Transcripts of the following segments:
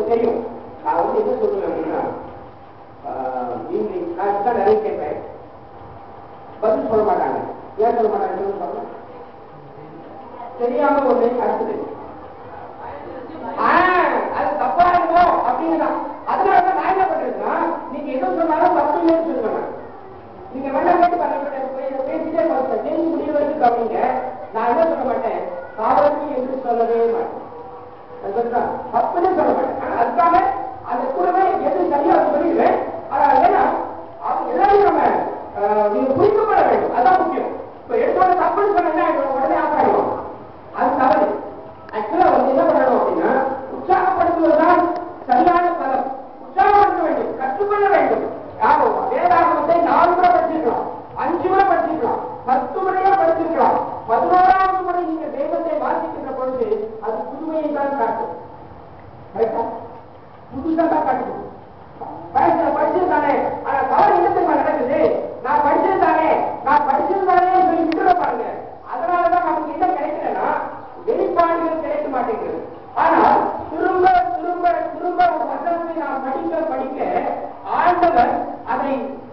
உங்களுக்கு தெரியும் நான் வந்து என்ன சொல்லுவேன் அப்படின்னா ஆஹ், நீங்க நான் இப்பதான் நிறைய கேட்பேன் பதில் சொல்ல மாட்டாங்க ஏன் சொல்ல மாட்டாங்க சொல்லுங்க பார்க்கலாம். தெரியாம ஒண்ணு அடுத்தது ஆஹ், அது தப்பா இருக்கும் அப்படின்னுதான் அதனால தான் நான் என்ன பண்றேன்னா நீங்க எது சொன்னாலும் தப்பு இல்லைன்னு சொல்லுவேன் நீங்க வேணா கேட்டு பாருங்க பே- பேசிட்டே பார்த்து தேதி முடிவு வரைக்கும் கவனிங்க நான் என்ன சொல்ல மாட்டேன் காவல்துறை என்று சொல்லவே மாட்டேன் அது சரிதா? தப்புன்னு சொல்ல மாட்டேன் ஆனா அதுக்காக அந்த கூடவே எது சரியா அது சொல்லிடுவேன் ஆனா ஏன்னா அவங்க எல்லாரையும் நம்ம ஆஹ், நீங்க புரிந்து கொள்ள வேண்டும் அதான் முக்கியம் இப்ப எடுத்தோட தப்புன்னு சொன்னா என்ன ஆயிடும்? உடனே ஆஃப் ஆயிடும் அது தவறு ஆக்சுவலா வந்து என்ன பண்ணணும் அப்படின்னா உற்சாகப்படுத்துவதுதான் சரியான தளம் உற்சாகப்படுத்த வேண்டும் கற்றுக்கொள்ள வேண்டும் யாரும் வேதாகமத்தை நாலு முறை படிச்சிருக்கலாம் அஞ்சு முறை படிச்சிருக்கலாம் பத்து முறையா படிச்சிருக்கலாம் பதினோராவது முறை நீங்க வேதத்தை வாசிக்கின்ற பொழுது அது புதுமையை தான் காட்டும் கரெக்டா புதுசா தான் காட்டும் படிச்சு படிச்சிருந்தானே ஆனா தவறு என்ன தெரியுமா நடக்குது நான் படிச்சிருந்தானே நான் படிச்சிருந்தானே சொல்லி விட்டுற பாருங்க அதனாலதான் நமக்கு என்ன கிடைக்கலன்னா வெளிப்பாடுகள் கிடைக்க மாட்டேங்குது ஆனால் திரும்ப திரும்ப திரும்ப ஒரு வசனத்தை நாம் படிக்க படிக்க ஆண்டவர் அதை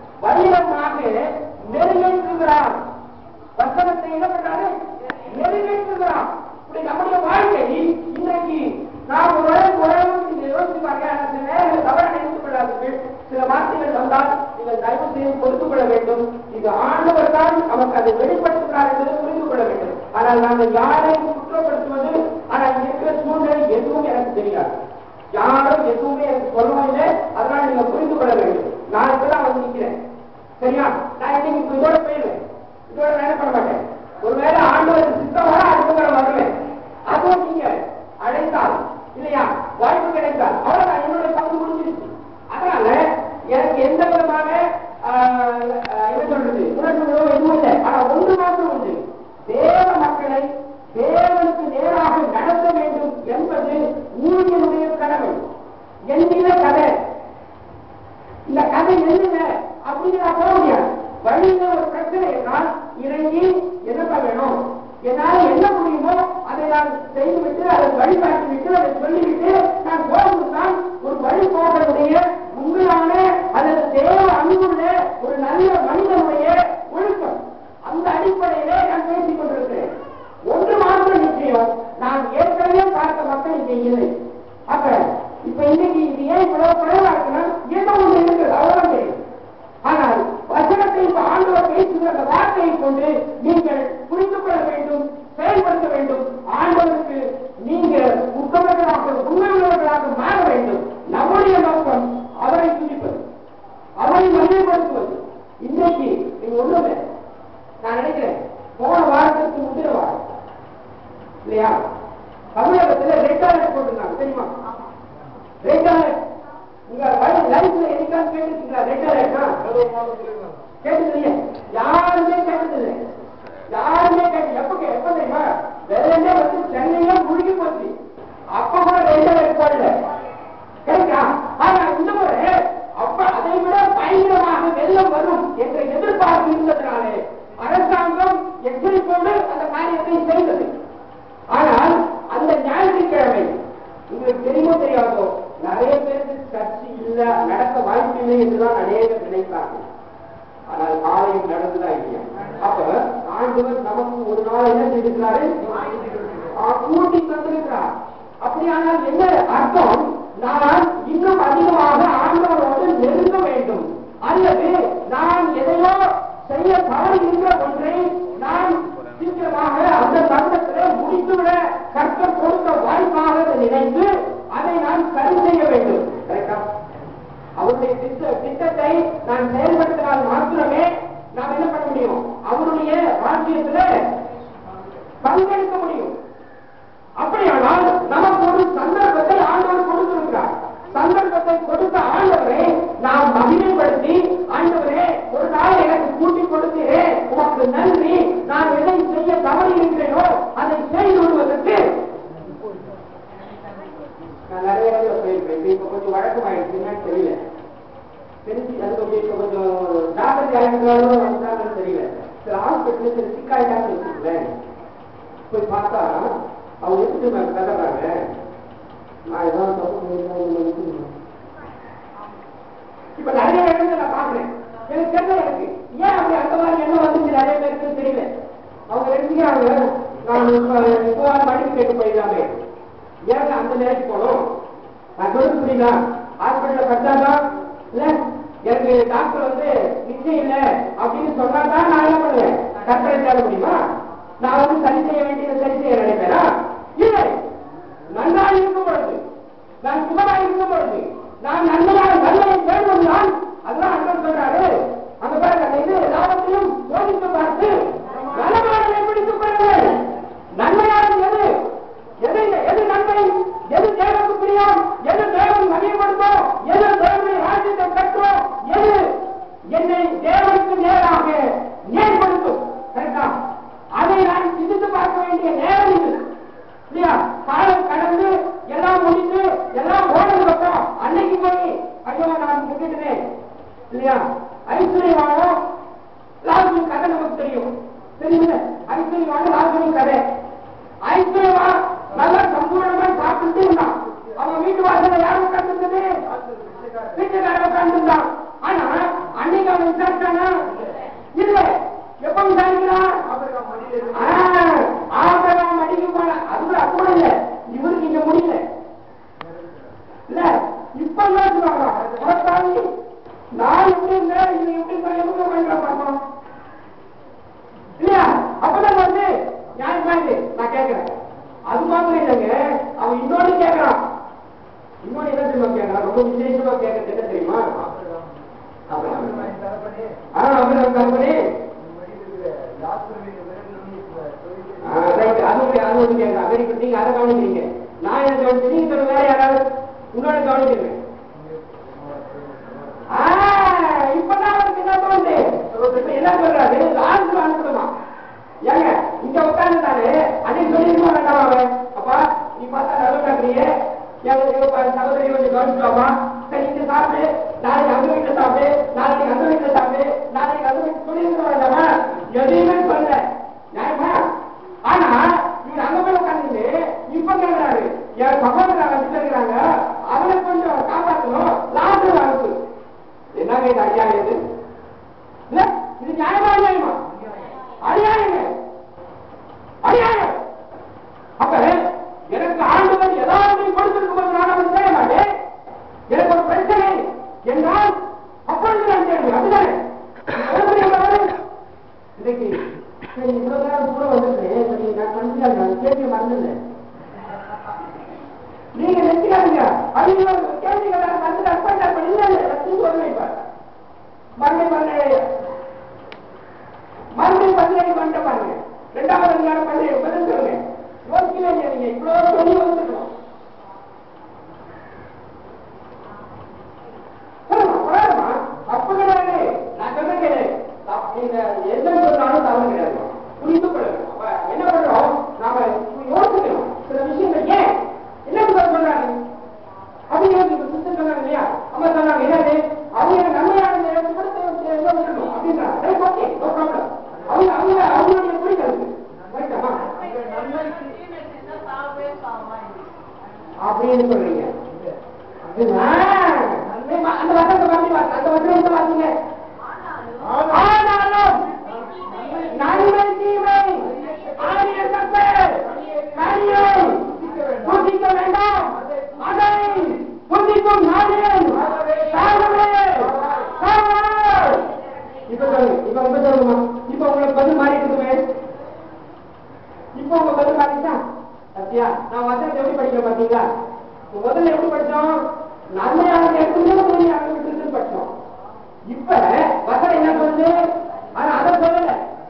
வடிவமாக நெருங்கேற்றுகிறார் வசனத்தை என்ன பண்றாரு நிறைவேற்றுகிறான் இப்படி நம்முடைய வாழ்க்கை இன்றைக்கு நாம் ஒரு உலகம் உலகம் நீங்க யோசிச்சு பாருங்க ஆனா சில நேரங்கள் தவறு நினைத்துக் கொள்ளாதீர்கள் சில வார்த்தைகள் வந்தால் நீங்கள் தயவு செய்து பொறுத்துக் கொள்ள வேண்டும் இது ஆண்டவர் தான் நமக்கு அதை வெளிப்படுத்துகிறார் என்பதை புரிந்து கொள்ள வேண்டும் ஆனால் நாங்கள் யாரையும் குற்றப்படுத்துவது ஆனால் இங்க இருக்கிற சூழ்நிலை எதுவும் எனக்கு தெரியாது யாரும் எதுவுமே எனக்கு சொல்லவும் இல்லை அதனால நீங்க புரிந்து கொள்ள வேண்டும் நான் இப்பதான் வந்து நிக்கிறேன் சரியா நான் இன்னைக்கு இப்ப இதோட போயிடுவேன் இதோட வேலை பண்ண மாட்டேன் ஒருவேளை ஆண்டவர் சித்தமாக அடுத்த முறை வருவேன் அதுவும் நீங்க அழைத்தால் இல்லையா வாய்ப்பு கிடைத்தால் அவ்வளவுதான் என்னுடைய பங்கு முடிஞ்சிருச்சு அதனால எனக்கு எந்த விதமான ஆஹ், ஆஹ், என்ன சொல்றது உணர்வுகளோ எதுவும் இல்லை ஆனா ஒன்று மாத்திரம் உண்டு தேவ மக்களை தேவனுக்கு நேராக நடத்த வேண்டும் என்பது ஊழியனுடைய கடமை என்கிற கதை இந்த கதை என்னங்க அப்படின்னு நான் போக முடியாது வழியில ஒரு பிரச்சனை என்றால் இறங்கி என்ன வேணும் என்னால என்ன முடியுமோ அதை நான் செய்துவிட்டு அதை வழிகாட்டி விட்டு அதை சொல்லிவிட்டு நான் போவதுதான் ஒரு வழி போகக்கூடிய உண்மையான அல்லது தேவ அன்புள்ள ஒரு நல்ல மனிதனுடைய ஒழுக்கம் அந்த அடிப்படையிலே நான் பேசிக் கொண்டிருக்கிறேன் ஒன்று மாத்திரம் நிச்சயம் நான் ஏற்கனவே பார்த்த மக்கள் இங்கே இல்லை அப்ப இப்ப இன்னைக்கு இது ஏன் இவ்வளவு குறைவா இருக்குன்னா ஏதோ ஒண்ணு இருக்குது அவ்வளவு தெரியும் ஆனால் வசனத்தை இப்ப ஆண்டவர் பேசுகிற அந்த வார்த்தையை கொண்டு நீங்கள் புரிந்து கொள்ள வேண்டும் செயல்படுத்த வேண்டும் ஆண்டவருக்கு நீங்க உத்தமர்களாக உண்மையுள்ளவர்களாக மாற வேண்டும் நம்முடைய நோக்கம் அவரை துதிப்பது அவரை மையப்படுத்துவது இன்றைக்கு நீங்க ஒண்ணுமே நான் நினைக்கிறேன் போன வாரத்துக்கு முந்தின வாரம் இல்லையா தமிழகத்துல ரெட் அலர்ட் போட்டிருந்தாங்க தெரியுமா ரெட் அலர்ட் உங்க லைஃப்ல என்னைக்காவது கேட்டுருக்கீங்களா ரெட் அலர்ட்னா கேட்டது இல்லையா யாருமே கேட்டது இல்லை யாருமே கேட்டு எப்ப கே- எப்ப தெரியுமா வெள்ளமே வந்து சென்னையே முழுகி போச்சு அப்ப கூட ரெட் அலர்ட் போடல கிடைக்கா ஆனா இந்த முறை அப்ப அதை விட பயங்கரமாக வெள்ளம் வரும் என்ற எதிர்பார்ப்பு இருந்ததுனாலே அரசாங்கம் எச்சரிப்போடு அந்த காரியத்தை செய்தது ஆனால் அந்த ஞாயிற்றுக்கிழமை உங்களுக்கு தெரியுமோ தெரியாதோ நிறைய பேருக்கு சர்ச்சை இல்ல நடக்க வாய்ப்பில்லை என்றுதான் அநேகர் நினைத்தார்கள் ஆனால் காலையும் நடந்துதான் இல்லையா அப்ப ஆண்டவர் நமக்கு ஒரு நாள் என்ன செய்திருக்கிறாரு ஆ, கூட்டி தந்திருக்கிறார் அப்படியானால் என்ன அர்த்தம் நான் இன்னும் அதிகமாக ஆண்டவரோடு நெருங்க வேண்டும் அல்லது நான் எதையோ செய்ய தவறுகின்ற ஒன்றை நான் சீக்கிரமாக அந்த தருணத்தில் முடித்துவிட கர்த்தர் கொடுத்த வாய்ப்பாக அதை நினைத்து அதை நான் சரி செய்ய வேண்டும் கரெக்டா அவருடைய திட்ட திட்டத்தை நான் செயல்படுத்தினால் மாத்திரமே நாம் என்ன பண்ண முடியும் அவருடைய ராஜ்யத்துல பங்கெடுக்க முடியும் அப்படியானால் நமக்கு ஒரு சந்தர்ப்பத்தை ஆண்டவர் கொடுத்திருக்கிறார் சந்தர்ப்பத்தை கொடுத்த ஆண்டவரை நாம் மகிமைப்படுத்தி ஆண்டவரே ஒரு நாள் எனக்கு கூட்டி கொடுத்தீரே உமக்கு நன்றி நான் எதை செய்ய தவறி இருக்கிறேனோ அதை செய்து விடுவதற்கு நான் நிறைய இடத்துல போயிருக்கேன் இப்ப கொஞ்சம் வழக்கமாயிடுச்சுன்னு தெரியல தெரிஞ்சு அது கொஞ்சம் இப்ப கொஞ்சம் டாக்டர் யாருக்காலும் வந்தாங்கன்னு தெரியல சில ஹாஸ்பிட்டல் சில சிக்காயிட்டாங்கன்னு வச்சுக்கோங்களேன் போய் பார்த்தா அவங்க எப்படி மேம் கதறாங்க நான் ஏதாவது தப்பு பண்ணிருக்கேன் இப்ப நிறைய இடத்துல நான் பாக்குறேன் எனக்கு தெரியல எனக்கு ஏன் அப்படி அந்த மாதிரி என்ன வந்துச்சு நிறைய பேருக்கு தெரியல அவங்க எடுத்துக்கிறாங்க நான் இப்ப இப்போ மடிக்கு கேட்டு போயிடலாமே ஏங்க அந்த நிலைக்கு போகணும் நான் சொல்றது புரியுதா ஹாஸ்பிட்டல்ல கட்டாதான் இல்ல எனக்கு டாக்டர் வந்து நிச்சயம் இல்ல அப்படின்னு சொன்னா தான் நான் என்ன பண்ணுவேன் கற்பனை தேட முடியுமா நான் வந்து சரி செய்ய வேண்டியதை சரி செய்ய நினைப்பேனா இல்லை நன்றா இருக்கும் பொழுது நான் சுகமா இருக்கும் பொழுது நான் நன்மையாக நன்மையை வேண்டும் நான் அதுதான் அண்ணன் சொல்றாரு அந்த பாருங்க அந்த இது எல்லாவற்றையும் சோதித்து பார்த்து நலமானதை பிடித்துக் கொள்ளுங்கள் நன்மையானது எது எது எது நன்மை எது தேவனுக்கு பிரியம் எது தேவன் மகிழ்ப்படுத்தோம் எது தேவனை ராஜ்யத்தை கட்டுறோம் எது என்னை தேவனுக்கு நேராக நேர்படுத்தும் கரெக்டா அதை நான் சிந்தித்து பார்க்க வேண்டிய நேரம் இது இல்லையா காலம் கடந்து எல்லாம் முடிந்து எல்லாம் ஓடுறது அப்புறம் அன்னைக்கு போய் ஐயோ நான் முக்கிட்டேன் இல்லையா ஐஸ்வர்யவானம் லாபம் கதை நமக்கு தெரியும் தெரியுமில்ல ஐஸ்வர்யவானம் லாபம் கதை ஐஸ்வர்யவா நல்லா சம்பூர்ணமா சாப்பிட்டு இருந்தான் அவன் வீட்டு வாசல்ல யார் உட்கார்ந்துருந்தது வீட்டுக்காரன் உட்கார்ந்துருந்தான் ஆனா அன்னைக்கு அவன் விசாரிச்சானா இல்ல எப்ப விசாரிக்கிறான் ஆபரம் அடிக்க போன அது அப்படி இல்ல இவருக்கு இங்க முடியல இல்ல இப்ப என்ன சொல்றாங்க புறத்தாண்டி நான் எப்படி இருந்தேன் இது எப்படி இருந்தேன் எப்படி பண்ற பார்க்கணும் இல்லையா அப்பதான் வந்து நியாயமா இது நான் கேட்கிறேன் அது மாத்திரம் இல்லைங்க அவன் இன்னொன்னு கேட்கறான் இன்னொன்னு என்ன தெரியுமா கேட்கறான் ரொம்ப விசேஷமா கேட்கறது என்ன தெரியுமா ஆ அபிராம் கம்பெனி ரைட் அது ஒரு அது ஒரு கேட்கலாம் வெரி குட் நீங்க அதை கவனிக்கிறீங்க நான் என்ன கவனிச்சு நீங்க சொல்ல வேற யாராவது உன்னோட கவனிக்கிறேன் ஆ, இப்பதான் அவருக்கு என்ன தோணுது இப்ப என்ன சொல்றாரு லாஸ்ட் அனுப்பணுமா ஏங்க இங்க உட்கார்ந்துட்டாரு அன்னைக்கு சொல்லிருக்கோம் வேண்டாம் அவன் அப்பா நீ பார்த்தா நல்ல காட்டுறியே எங்க எங்க பா- சகோதரி கொஞ்சம் கவனிச்சுக்கோமா சரி இங்க சாப்பிடு நாளைக்கு அந்த வீட்டுல சாப்பிடு நாளைக்கு அந்த வீட்டுல சாப்பிடு நாளைக்கு அந்த வீட்டுல சொல்லிருக்கோம் வேண்டாமா எதையுமே சொல்லல நியாயமா ஆனா இவர் அங்க போய் உட்கார்ந்து இப்ப கேக்குறாரு என் சகோதரர் வச்சுட்டு இருக்கிறாங்க அவனை கொஞ்சம் காப்பாற்றணும் லாஸ்ட் அனுப்பு என்னங்க இது ஐயா இது இல்ல இது நியாயமா நியாயமா அநியாயங்க அநியாயம் அப்ப எனக்கு ஆண்டவர் ஏதாவது கொடுத்திருக்கும் போது நான் அவன் செய்ய மாட்டேன் எனக்கு ஒரு பிரச்சனை என்றால் அப்பொழுது நான் செய்வேன் அப்படிதானே எப்படி உள்ளவரு? இன்னைக்கு சரி இவ்வளவு நேரம் கூட வந்துருக்கேன் சரி நான் மனுஷன் நான் கேள்வி மறந்துடுறேன் நீங்க நினைக்கிறாங்க ஐயோ கேள்விகள் வந்து அர்ப்பண்டா இல்ல இல்ல ரத்து சொல்லுவேன் இப்ப மறுபடியும் பண்ண மறுபடியும் பதினேழு பண்ணிட்ட பாருங்க ரெண்டாவது அதிகாரம் பதினேழு பதில் சொல்லுங்க யோசிக்கவே இல்லையா நீங்க இவ்வளவு சொல்லி வந்துருக்கோம் சொல்லுமா போராடுமா தப்பு கிடையாது நான் சொல்ல கிடையாது நீங்க என்ன சொன்னாலும் தவறு கிடையாது புரிந்து கொள்ளுங்க அப்ப என்ன பண்றோம் நாம யோசிக்கணும் சில விஷயங்கள் ஏன் என்ன சொல்றாங்க அவங்க இப்ப சிஸ்டர் சொன்னாங்க இல்லையா அம்மா சொன்னாங்க என்னது அவங்க நன்மையான எடுத்துக்கணும் அப்படின்றாங்க சரி ஓகே நோ ப்ராப்ளம் அவங்க அவங்க அவங்களுடைய புரிதல் ரைட்டாமா அப்படின்னு சொல்றீங்க ஆ, அந்த வசனத்தை மாத்தி வாங்க அந்த வசனத்தை மாத்தீங்க ஆனாலும் நன்மை தீமை ஆரிய சத்தை கரியை புதிக்க வேண்டாம் அதை புதிக்கும் நாளில் சாகவே சாகவே இப்ப சொல்லுங்க இப்ப இப்ப சொல்லுமா இப்ப உங்களுக்கு பதில் மாறி இருக்குமே இப்ப உங்க பதில் மாறிச்சா சத்தியா நான் வசனத்தை எப்படி படிக்கிறேன் பாத்தீங்களா இப்ப முதல்ல எப்படி படிச்சோம் நன்மையாக எடுத்துட்டு தூய்மையாக விட்டு படிச்சோம் இப்ப வசனம் என்ன சொல்லுது ஆனா அதை சொல்லல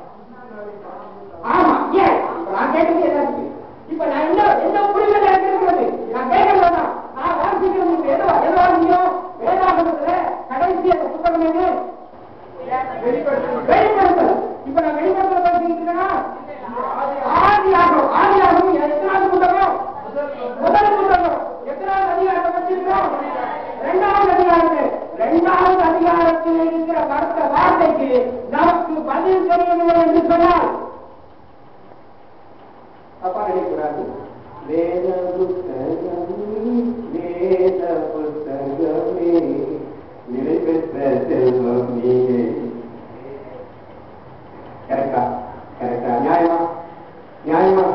ஆமா ஏன் இப்ப நான் கேட்டது எல்லாத்துக்கு இப்ப நான் என்ன எந்த புரிதல் எனக்கு இருக்கிறது நான் கேட்கறது தான் நான் வாசிக்கிறது இப்ப எது எது வாசிக்கும் வேதாகமத்துல கடைசி அந்த புத்தகம் எது வெளிப்படுத்தல் இப்ப நான் வெளிப்படுத்தல் படிச்சுக்கிட்டேன்னா ஆதியாகும் ஆதியாகும் எத்தனாவது புத்தகம் முதல் புத்தகம் எத்தனாவது அதிகாரத்தை படிச்சிருக்கோம் இரண்டாவது அதிகாரத்தை இரண்டாவது அதிகாரத்தில் இருக்கிற மற்ற வார்த்தைக்கு நமக்கு பதில் தெரியவில்லை என்று சொன்னால் தப்பா நினைக்கூடாது வேத புத்தகமே வேத புத்தகமே நிலை பெற்ற செல்வம் நீயே கரெக்டா கரெக்டா நியாயமா நியாயமா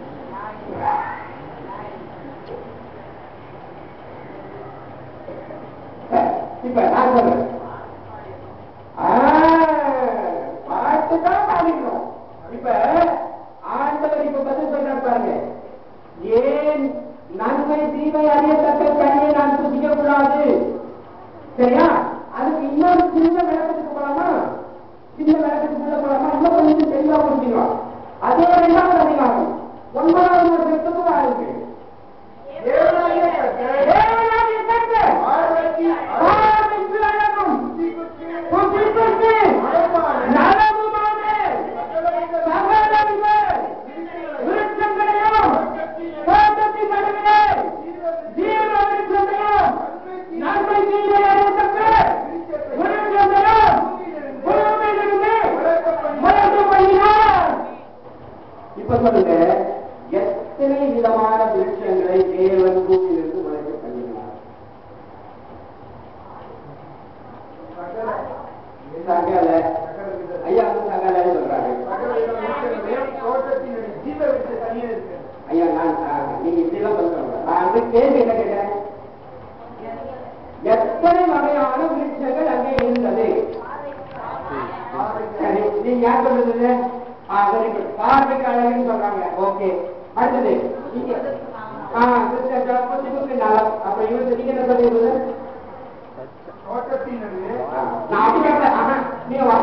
சரி, இப்ப நான் சொல்றேன் ஆ, பாட்டுதான் பாடிக்கிறோம் இப்ப ஆண்டவர் இப்ப பதில் சொல்றாரு பாருங்க ஏன் நன்மை தீமை அறியத்தக்க கனியை நான் புதிக்க கூடாது சரியா அதுக்கு இன்னொரு சின்ன விளக்கத்துக்கு போலாமா சின்ன விளக்கத்துக்கு உள்ள போலாமா இன்னும் கொஞ்சம் தெளிவா புரிஞ்சுக்கலாம் அதே இரண்டாவது அதிகாரம் ஒன்பதாவது வருஷத்துக்கு வாருங்க தேவனாகிய கர்த்தர் தேவனாகிய கர்த்தர் பார்வைக்கு பார்வைக்கு அழகும் புத்திக்கு நலமுமான சகலவித விருட்சங்களையும் தோட்டத்தின் நடுவிலே ஜீவ விருட்சத்தையும் நன்மை தீமை அறியத்தக்க விருட்சங்களையும் பூமியிலிருந்து முளைத்து பண்ணினார். இப்ப சொல்லுங்க எத்தனை விதமான விருட்சங்களை தேவன் பூமியிலிருந்து முளைக்க பண்ணினார் சகல ஐயா வந்து சகலன்னு சொல்றாங்க தோட்டத்தின் ஜீவ விட்டு தனியே இருக்கு ஐயா நான் ஆ, நீங்க இப்படிலாம் சொல்றீங்க நான் வந்து கேள்வி என்ன கேட்டேன் எத்தனை வகையான விருட்சங்கள் அங்கே இருந்தது சரி நீங்க யார் சொல்றது ஆ வெரி குட் பார்வைக்கு அழகுன்னு சொல்றாங்க ஓகே அடுத்தது நீங்க ஆ கிறிஸ்தவ புத்திக்கு நலம் அப்ப இவருக்கு நீங்க என்ன சொல்றீங்க தோட்டத்தின் நடுவே நான் அப்படி கேட்கல ஆனா நீங்க வா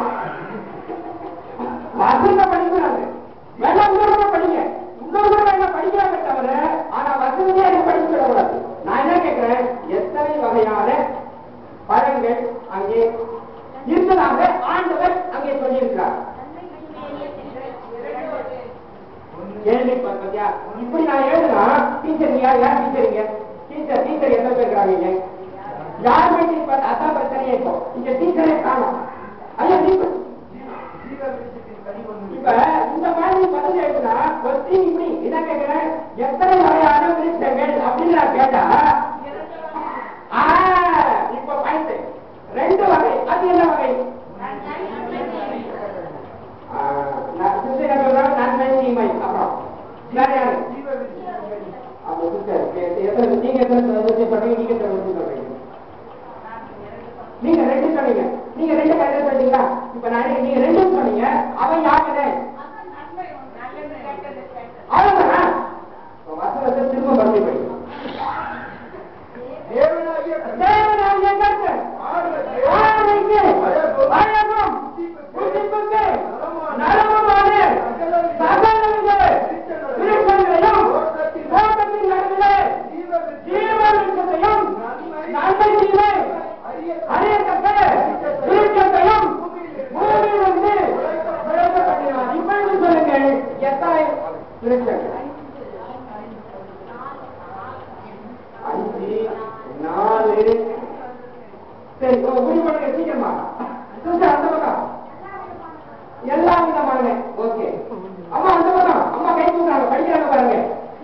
வசந்த படிக்கிறாங்க வேணா இன்னொரு படிங்க இன்னொரு வேணா படிக்கிறாங்க தவிர ஆனா வசதியா நீங்க படிக்க விடக்கூடாது நான் என்ன கேட்கிறேன் எத்தனை வகையான பழங்கள் அங்கே இருந்ததாக ஆண்டவர் அங்கே சொல்லியிருக்கிறார் கேள்வி பத்தியா இப்படி நான் எழுதுனா டீச்சர் யார் யார் டீச்சருங்க டீச்சர் டீச்சர் எத்தனை பேர் இருக்கிறாங்க யார் மீட்டிங் அதான் பிரச்சனையே இப்போ இங்க டீச்சரே காணும் ஐயா டீச்சர் ஜீவ விருட்சத்தின் கனி ஒன்று இப்ப இந்த மாதிரி பதில் எழுதுனா கொஸ்டின் இப்படி என்ன கேட்கிறேன் எத்தனை வகையான விருட்சங்கள் அப்படின்னு நான் கேட்டா ஆ, இப்ப பாயிண்ட் ரெண்டு வகை அது என்ன வகை ஆ, நான் சிஸ்டர் என்ன சொல்றாங்க நன்மை தீமை அப்புறம் வேற யாரு ஜீவ விருட்சத்தின் கனி அப்ப சிஸ்டர் எ- எத்தனை நீங்க எத்தனை விருட்சம் சொல்றீங்க நீங்க எத்தனை விருட்சம் சொல்றீங்க நீங்க ரெண்டு சொன்னீங்க நீங்க ரெண்டு கரெக்டா சொன்னீங்களா இப்ப நான் நீங்க ரெண்டு சொன்னீங்க அவன் யாருன்னு அவ்வளவுதானா இப்ப வசனத்தை திரும்ப மறுபடி படிக்கணும் தேவனாகிய கர்த்தர் தேவனாகிய கர்த்தர் பார்வைக்கு பார்வைக்கு அழகும் புத்திப்புக்கு நலமுமான சகலவித விருட்சங்களையும் தோட்டத்தின் நடுவிலே ஜீவ விருட்சம் ஜீவ விருட்சத்தையும் நன்மை தீமை அறியத்தக்க விருட்சத்தையும் பூமியிலிருந்து விளைக்கப்பட்டினார். இப்பொழுது சொல்லுங்கள் எத்தனை விருட்சங்கள் அஞ்சு நாலு சரி இப்போ முடிவு பண்ணுங்க சீக்கிரமா சிஸ்டர் அந்த பக்கம் எல்லா விதமான ஓகே அம்மா அந்த பக்கம் அம்மா கை தூக்குறாங்க படிக்கிறாங்க பாருங்க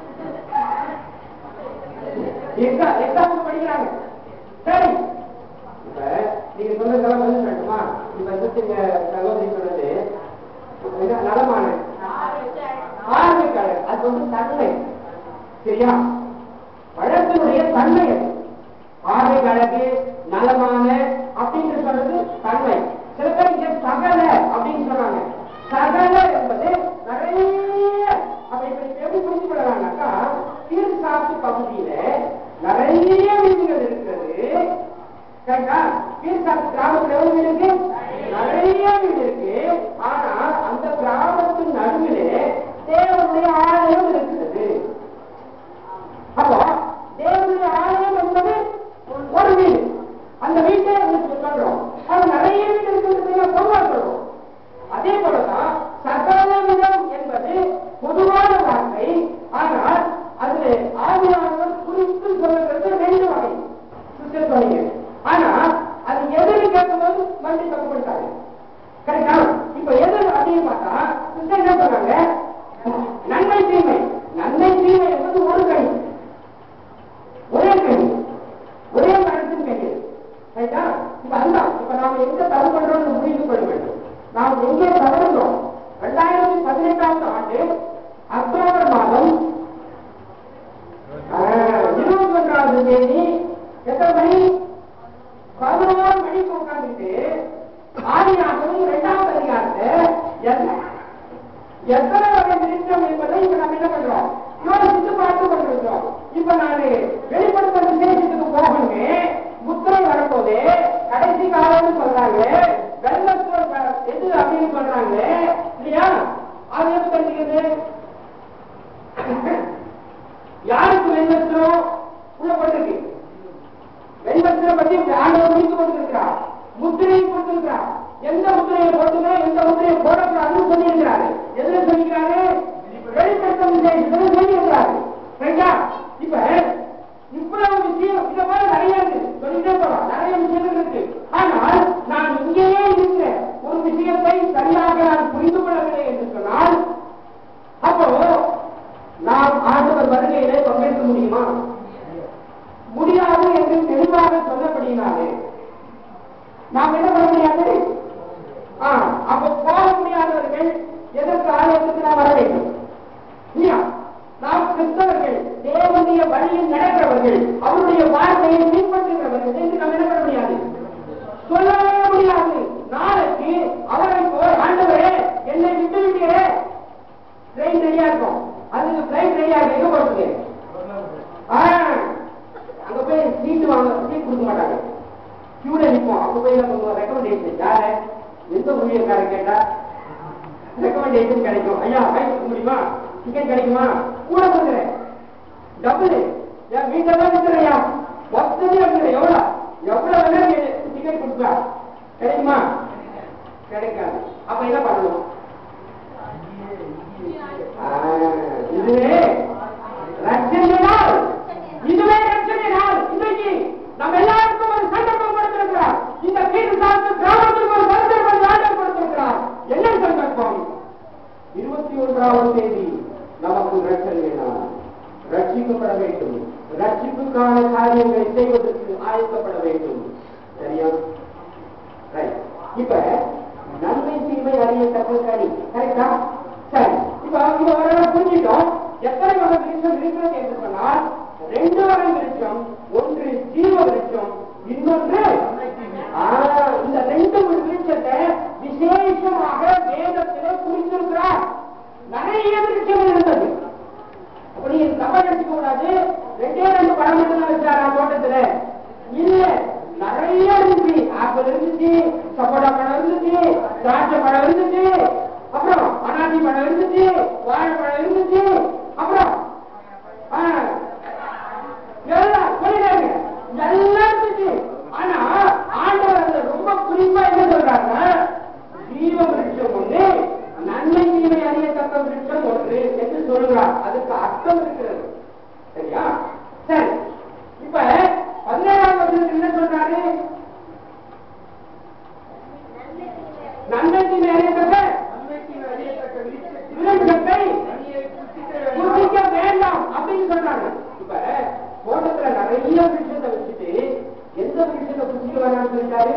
எக்ஸாம் எக்ஸாம் படிக்கிறாங்க சரி இப்ப நீங்க சொன்னதெல்லாம் பதில் சொல்லட்டுமா இப்ப சிஸ்டர் சகோதரி சொன்னது என்ன நலமான பார்வைக்காளர் அது வந்து தன்மை சரியா பழத்தினுடைய தன்மை அது பார்வை அழகு நலமான அப்படின்னு சொல்றது தன்மை சில பேர் இங்க சகல அப்படின்னு சொன்னாங்க சகல என்பது நிறைய அப்ப இப்ப நீங்க எப்படி புரிஞ்சு கொள்ளலாம்னாக்கா தீர்சாத்து பகுதியில நிறைய வீடுகள் இருக்கிறது கரெக்டா தீர்சாத்து கிராமத்துல எவ்வளவு வீடு இருக்கு நிறைய வீடு இருக்கு ஆனா அந்த கிராமத்தின் நடுவிலே தேவனுடைய ஆலயம் இருக்கிறது அப்போ தேவனுடைய ஆலயம் என்பது ஒரு வீடு அந்த வீட்டை உங்களுக்கு சொல்றோம் அது நிறைய வீடு இருக்கிறது பொதுவாக சொல்றோம் அதே போலதான் சகலவிதம் என்பது பொதுவான வார்த்தை ஆனால் அதுல ஆவியானவர் குறித்து சொல்லுகிறது ரெண்டு வகை சிஸ்டர் சொன்னீங்க ஆனா அது எதிரி கேட்கும்போது மல்டி பதினேழாவது தேதி எத்தனை மணி பதினோரு மணிக்கு உட்கார்ந்துட்டு ஆதியாகவும் இரண்டாவது அதிகாரத்தை எத்தனை- எத்தனை வகை நிறுத்தம் என்பதை இப்ப நம்ம என்ன பண்றோம் யோசித்து பார்த்து கொண்டிருக்கிறோம் இப்ப நானு வெளிப்படுத்த விசேஷத்துக்கு போகணுமே முத்திரை வரப்போது கடைசி காலம்னு சொல்றாங்க வெள்ளத்துல வ- எது அப்படின்னு சொல்றாங்க இல்லையா அது எப்படி தெரிஞ்சுக்கிறது யாருக்கு வெள்ளத்திரம் உள்ள போட்டிருக்கு வெண்பத்திரம் பற்றி ஆண்டவர் முடித்து கொடுத்திருக்கிறார் முத்திரையை கொடுத்திருக்கிறார் எந்த முத்திரையை போட்டுங்க எந்த முத்திரையை போடக்கூடாதுன்னு சொல்லியிருக்கிறாரு எதுல சொல்லிக்கிறாரு வெளிப்படுத்தும் விசேஷத்துல சொல்லியிருக்கிறாரு சரிங்களா இப்ப இவ்வளவு விஷயம் இத மாதிரி நிறைய இருக்கு சொல்லிட்டே போறோம் நிறைய விஷயங்கள் இருக்கு ஆனால் நான் இங்கேயே இருக்கிற ஒரு விஷயத்தை சரியாக நான் புரிந்து கொள்ளவில்லை என்று சொன்னால் அப்போ நாம் ஆண்டவர் வருகையிலே பங்கேற்க முடியுமா முடியாது என்று தெளிவாக சொல்லப்படினாலே நாம் என்ன பண்ண முடியாது ஆ, அப்ப போக முடியாதவர்கள் எதற்கு ஆலயத்துக்கு நாம் வர வேண்டும் இல்லையா நாம் கிறிஸ்தவர்கள் தேவனுடைய வழியில் நடக்கிறவர்கள் அவருடைய வார்த்தையை பின்பற்றுகிறவர்கள் என்று நாம் என்ன பண்ண முடியாது சொல்லவே முடியாது நாளைக்கு அவரை போய் ஆண்டவரே என்னை விட்டு விட்டீரே ட்ரெயின் ரெடியா இருக்கும் அதுக்கு பிளைட் ரெடியா இருக்கு எங்க போறதுக்கு ஆ, அங்க போய் சீட்டு வாங்க சீட் கொடுக்க மாட்டாங்க கியூல நிப்போம் அங்க போய் நம்ம ரெக்கமெண்டேஷன் யாரு எந்த ஊழியக்காரன் கேட்டா ரெக்கமெண்டேஷன் கிடைக்கும் ஐயா வாங்கி கொடுக்க முடியுமா டிக்கெட் கிடைக்குமா கூட கொடுக்குறேன் டபுள் என் வீட்டுல தான் இருக்கிறையா மொத்தமே இருக்கிறேன் எவ்வளவு எவ்வளவு வேணா டிக்கெட் கொடுக்கலாம் கிடைக்குமா கிடைக்காது அப்ப என்ன பண்ணணும் ஆ, இதுவே ரட்சணை நாள் இதுவே ரட்சணை நாள் இன்றைக்கு நம்ம எல்லாருக்கும் ஒரு சந்தர்ப்பம் கொடுத்திருக்கிறார் இந்த கீழ் சாத்து கிராமத்துக்கு ஒரு சந்தர்ப்பம் ஆண்டவர் கொடுத்திருக்கிறார் என்ன சந்தர்ப்பம் இருபத்தி ஒன்றாவது தேதி நமக்கு ரட்சணை நாள் ரட்சிக்கப்பட வேண்டும் ரட்சிப்புக்கான காரியங்களை செய்வதற்கு ஆயத்தப்பட வேண்டும் சரியா Right. இப்ப நன்மை தீமை அறியத்தக்க கனி கரெக்டா சரி இப்ப இங்க வர புரிஞ்சிட்டோம் எத்தனை வகை விருட்சம் இருக்கிறது என்று சொன்னால் ரெண்டு வகை விருட்சம் ஒன்று ஜீவ விருட்சம் இன்னொன்று ஆ, இந்த ரெண்டு விருட்சத்தை விசேஷமாக வேதத்திலே குறித்திருக்கிறார் நிறைய விருட்சங்கள் இருந்தது அப்படி தப்பா நினைச்சுக்க கூடாது ரெண்டே ரெண்டு பழம் மட்டும் தான் வச்சாரா தோட்டத்துல இல்ல நிறைய இருந்துச்சு ஆப்பிள் இருந்துச்சு சப்போட்டா பழம் இருந்துச்சு திராட்சை பழம் இருந்துச்சு அப்புறம் அனாசி பழம் இருந்துச்சு வாழைப்பழம் இருந்துச்சு அப்புறம் ஆ, எல்லாம் சொல்லிடுறாங்க எல்லாம் இருந்துச்சு ஆனா ஆண்டவர் அதுல ரொம்ப குறிப்பா என்ன சொல்றாருன்னா ஜீவ விருட்சம் ஒண்ணு நன்மை தீமை அறியத்தக்க விருட்சம் ஒன்று என்று சொல்கிறார் அதுக்கு அர்த்தம் இருக்கிறது சரியா சரி இப்ப பதினேழாம் வருஷத்துக்கு என்ன சொல்றாரு நன்மை தீமை அறியத்தக்க விருட்சத்தை புசிக்க வேண்டாம் அப்படின்னு சொல்றாங்க இப்ப தோட்டத்துல நிறைய விஷயத்தை வச்சுட்டு எந்த விஷயத்தை புசிக்க வேணாம்னு சொல்லிட்டாரு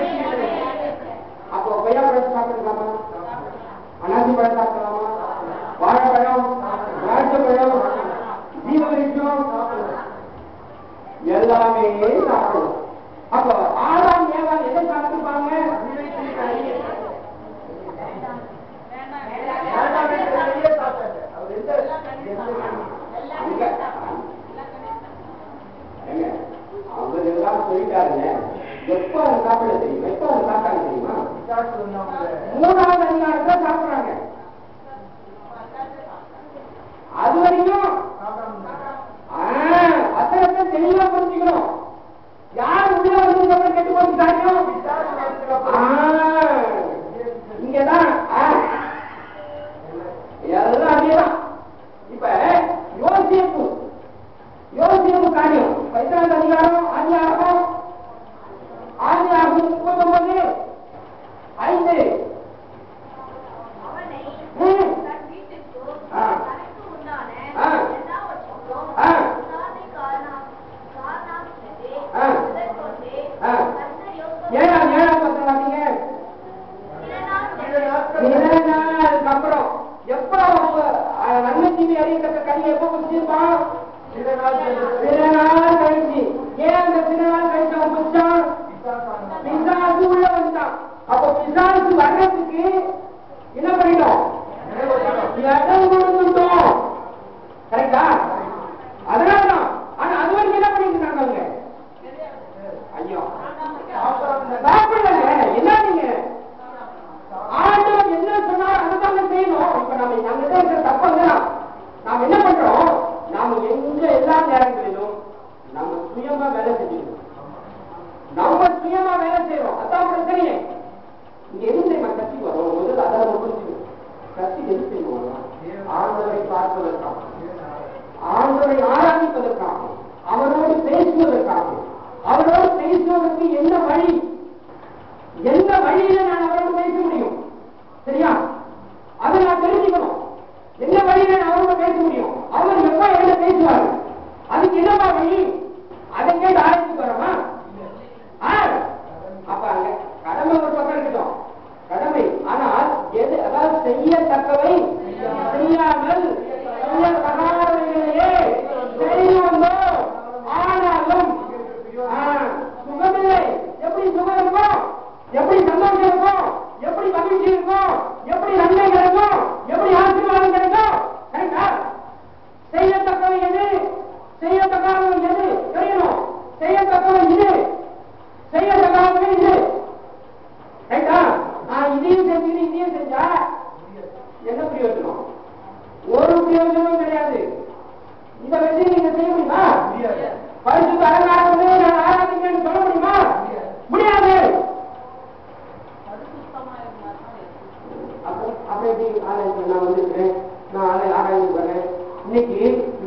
அப்போ கொய்யா பழம் சாப்பிடலாமா அனாசி பழம் சாப்பிடலாமா வாழைப்பழம் திராட்சை பழம் ஜீவவிருஷம் எல்லாமே சாப்பிடலாம் அப்போ ஆறாம் ஏழாம் எதை சாப்பிட்டுப்பாங்க ஏங்க, அவர் எல்லாம் சொல்லிட்டாருங்க எப்ப அதை சாப்பிட தெரியும் எப்ப அதை சாப்பிட்டாங்க தெரியுமா மூணாவது அதிகாரத்தை சாப்பிடுறாங்க அது வரைக்கும் ஆ, வசனத்தை தெளிவா புரிஞ்சுக்கணும் யார் உள்ள வந்து நம்ம கெட்டு போட்டுட்டாங்க இங்கதான் ஆ, எல்லாம் அதேதான் இப்ப யோசிப்பு யோசிப்பு காரியம் பதினாறு அதிகாரம் ஆதி ஆகும் ஆதி ஆகும் முப்பத்தி ஒன்பது ஐந்து ம். ஆ. ஆ. ஆ. ஆ. ஆ. ஏழாம் ஏழாம் பத்திரம் வாங்க அதுக்கு அப்புறம் எப்ப அவங்க அஹ், நன்மை தீமை அறியத்தக்க கல்வி எப்ப புரிஞ்சிருப்பான் சில நாள் கழிச்சு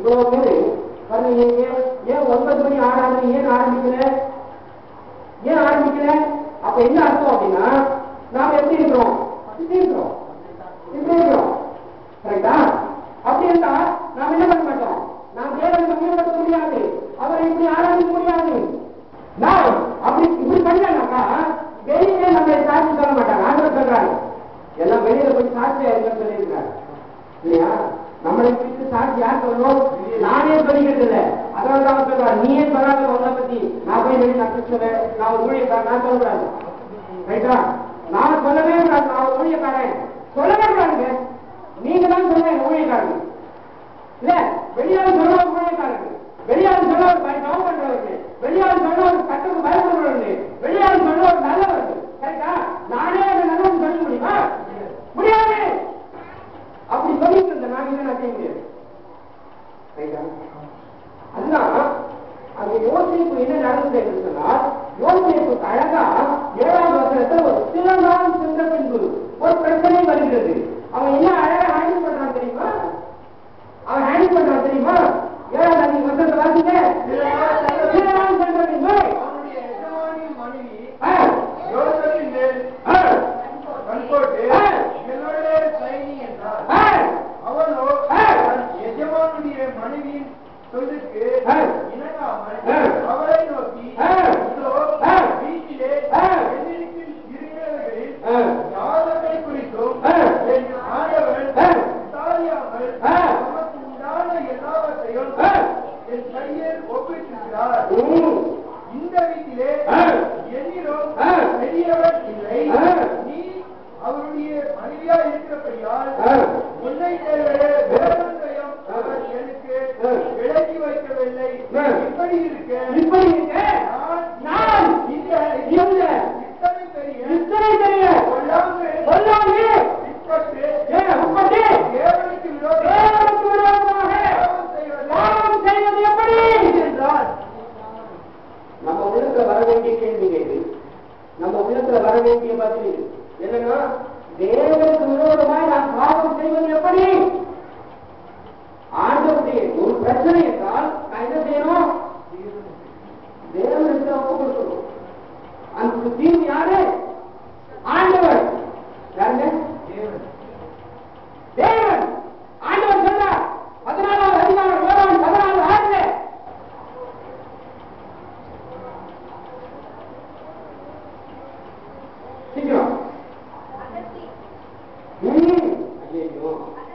இவ்வளவு பேரு பாருங்க ஏன் ஏன் ஏன் ஒன்பது மணி ஆடாது ஏன் ஆரம்பிக்கல ஏன் ஆரம்பிக்கல அப்ப என்ன அர்த்தம் அப்படின்னா நாம எப்படி இருக்கிறோம் இப்படி இருக்கிறோம் இப்படி இருக்கிறோம் கரெக்டா அப்படி இருந்தா நாம என்ன பண்ண மாட்டோம் நாம் தேவனை மகிமைப்படுத்த முடியாது அவரை இப்படி ஆராதிக்க முடியாது நான் அப்படி இப்படி பண்ணாக்கா வெளியே நம்ம சாட்சி சொல்ல மாட்டாங்க ஆண்டவர் சொல்றாரு எல்லாம் வெளியில போய் சாட்சியா இருக்க சொல்லியிருக்காரு இல்லையா நம்மளை குறித்து சாட்சி யார் சொல்லணும் நானே சொல்லிக்கிறது இல்ல அதனால தான் அவர் சொல்றாரு நீயே சொல்லாத உன்னை பத்தி நான் போய் வெளியே நான் சொல்ல நான் ஒரு ஊழியக்காரன் நான் சொல்லக்கூடாது ரைட்டா நான் சொல்லவே கூடாது நான் ஒரு ஊழியக்காரன் சொல்லவே கூடாதுங்க நீங்க தான் சொல்லுங்க ஊழியக்காரன் இல்ல வெளியாள் சொல்ல ஒரு ஊழியக்காரன் வெளியாள் சொல்ல ஒரு ஜாப் பண்றவருக்கு வெளியாள் சொல்ல ஒரு கட்டுக்கு பயப்படுறவருக்கு வெளியாள் சொல்ல ஒரு நல்லவருக்கு கரெக்டா நானே அந்த நல்லவன் சொல்ல முடியுமா முடியாது அப்படி சொல்லிட்டு இருந்த நான் என்ன செய்ய முடியாது ரைட்டா அதுதான் அங்க யோசிப்பு என்ன நடந்தது என்று சொன்னால் யோசிப்பு அழகா ஏழாம் வருஷத்துல ஒரு சில நாள் சென்ற பின்பு ஒரு பிரச்சனை வருகிறது அவன் என்ன அழகா ஹேண்டில் பண்றான் தெரியுமா அவன் ஹேண்டில் பண்றான் தெரியுமா ஏழாம் நீங்க வருஷத்தை வாசிங்க சில நாள் சென்ற பின்பு அவனுடைய எஜமானியின் மனைவி ஆ, யோசேப்பின் மேல் ஆ, கண்போட்டு ஆ. என்னோடே சைனி என்றார் ஆ, அவனோ ஆ. தன் எஜமானுடைய மனைவியின் சொல்லுக்கு ஆ. இணங்காமல் ஆ. அவரை நோக்கி ஆ. இதோ ஆ. வீட்டிலே ஆ. என்னிடத்தில் இருக்கிறவர்களில் ஆ. யாதவை குறித்தும் ஆ. என் ஆண்டவன் ஆ. தாழியாமல் ஆ. நமக்கு உண்டான எல்லாவற்றையும் ஆ. என் கையில் ஒப்பிட்டிருக்கிறார் ம், இந்த வீட்டிலே ஆ. என்னிலும் ஆ. பெரியவர் இல்லை ஆ. நீ அவருடைய மனைவியா இருக்கிறபடியால் ஆ. உன்னை தவிர வேறொன்றையும் அவர் எனக்கு ஆ. விலக்கி வைக்கவில்லை ஆ. இப்படி இருக்க இப்படி இருக்க நான் நான் இந்த இந்த இத்தனை பெரிய இத்தனை பெரிய கொல்லாமை கொல்லாமே பிற்பட்டு ஏன் உட்பட்டு தேவனுக்கு விரோதமாக தேவனுக்கு விரோதமாக பாவம் செய்வது பாவம் செய்வது எப்படி என்றால் நம்ம உள்ளத்துல வர வேண்டிய கேள்விங்க இது நம்ம உள்ளத்துல வர வேண்டிய பதில் இது என்னன்னா தேவனுக்கு விரோதமாய் நான் பாவம் செய்வது எப்படி ஆண்டவருடைய ஒரு பிரச்சனை என்றால் நான் என்ன செய்யணும் தேவனுக்கு ஒப்பு கொடுக்கணும் அந்த தீர்வு யாரு ஆண்டவர் யாருங்க தேவன் ஆண்டவர் சொன்னார் பதினாலாவது அதிகாரம் யோவான் பதினாலு ஆறுல சீக்கிரம் ம், ஐயையோ.